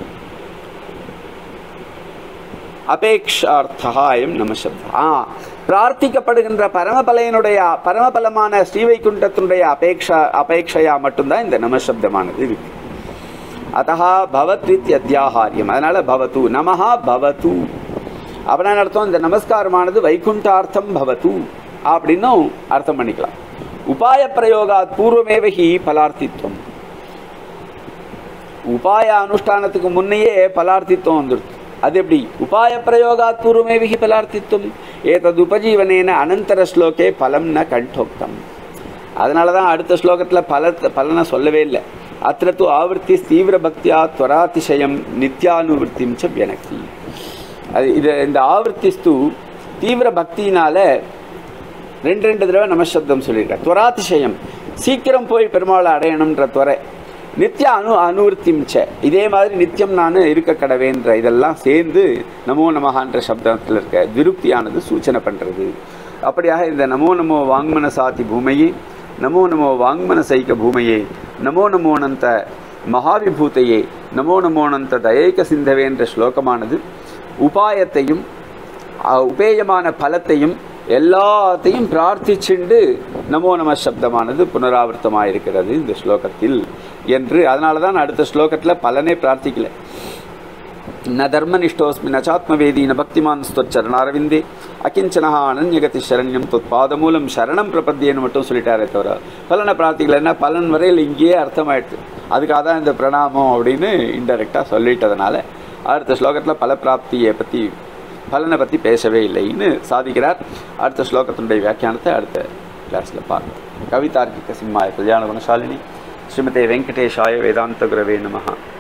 S1: அபேக்ஷார்த்தகாயம் நம சப்தம் ஆ பிரார்த்திக்கப்படுகின்ற பரமபலையனுடைய பரமபலமான ஸ்ரீவைகுண்டத்தினுடைய அபேக்ஷா அபேக்ஷையா மட்டும்தான் இந்த நமசப்தமானது இருக்கு அத்தா பவத்வித் அத்தியாகாரியம் அதனால பவத்து நமஹா பவத்து அப்படின்னா அர்த்தம் இந்த நமஸ்காரமானது வைகுண்டார்த்தம் பவத்து அப்படின்னும் அர்த்தம் பண்ணிக்கலாம் உபாய பிரயோகாத் பூர்வமேவகி பலார்த்தித்வம் உபாய அனுஷ்டானத்துக்கு முன்னையே பலார்த்தித்வம் வந்துடுது அது எப்படி உபாய பிரயோகாத் பூர்வமேவகி பலார்த்தித்வம் ஏதது உபஜீவனேன அனந்தர ஸ்லோகே பலம் ந கண்டோக்தம் அதனால தான் அடுத்த ஸ்லோகத்தில் பல பலனை சொல்லவே இல்லை அத்திர து ஆவர்த்தி தீவிர பக்தியா துவராதிசயம் நித்யானுவர்த்திம் ச வியனக்தி அது இது இந்த ஆவர்த்திஸ்து தீவிர பக்தியினால ரெண்டு ரெண்டு தடவை நமசப்தம் சொல்லியிருக்கார் துவராதிசயம் சீக்கிரம் போய் பெருமாளை அடையணுன்ற துறை நித்ய அனு அனுவர்த்திம் ச இதே மாதிரி நித்தியம் நான் இருக்க கடவேன்ற இதெல்லாம் சேர்ந்து நமோ நமகான்ற சப்தத்தில் இருக்க விருப்தியானது சூச்சனை பண்ணுறது அப்படியாக இந்த நமோ நமோ வாங்மன சாதி பூமையே நமோ நமோ வாங்மன சைக்க பூமையே நமோ நமோனந்த மகாவிபூத்தையே நமோ நமோனந்த தயைக்க சிந்தவே என்ற ஸ்லோகமானது உபாயத்தையும் அஹ், உபேயமான பலத்தையும் எல்லாத்தையும் பிரார்த்திச்சுண்டு நமோ நம சப்தமானது புனராவர்த்தமாக இருக்கிறது இந்த ஸ்லோகத்தில் என்று அதனால தான் அடுத்த ஸ்லோகத்தில் பலனே பிரார்த்திக்கல ந தர்மனிஷ்டோஸ்மி நச்சாத்மவேதி ந பக்திமான் ஸ்வச்சரணாரவிந்தே அகிஞ்சனா அனன்யகதி சரண்யம் தொத் பாதமூலம் சரணம் பிரபத்தியன்னு மட்டும் சொல்லிட்டாரே தவிர பலனை பிரார்த்திக்கல என்ன பலன் வரையில் இங்கேயே அர்த்தமாயிடுது அதுக்காக தான் இந்த பிரணாமம் அப்படின்னு இன்டெரக்டாக சொல்லிட்டதுனால அடுத்த ஸ்லோகத்தில் பல பிராப்தியை பற்றி பலனை பற்றி பேசவே இல்லைன்னு சாதிக்கிறார் அடுத்த ஸ்லோகத்தினுடைய வியாக்கியானத்தை அடுத்த கிளாஸில் பார்ப்போம் கவிதார்க்கிக சிம்மாய கல்யாண குணசாலினி ஸ்ரீமதே வெங்கடேஷாய வேதாந்த குரவே நமஹா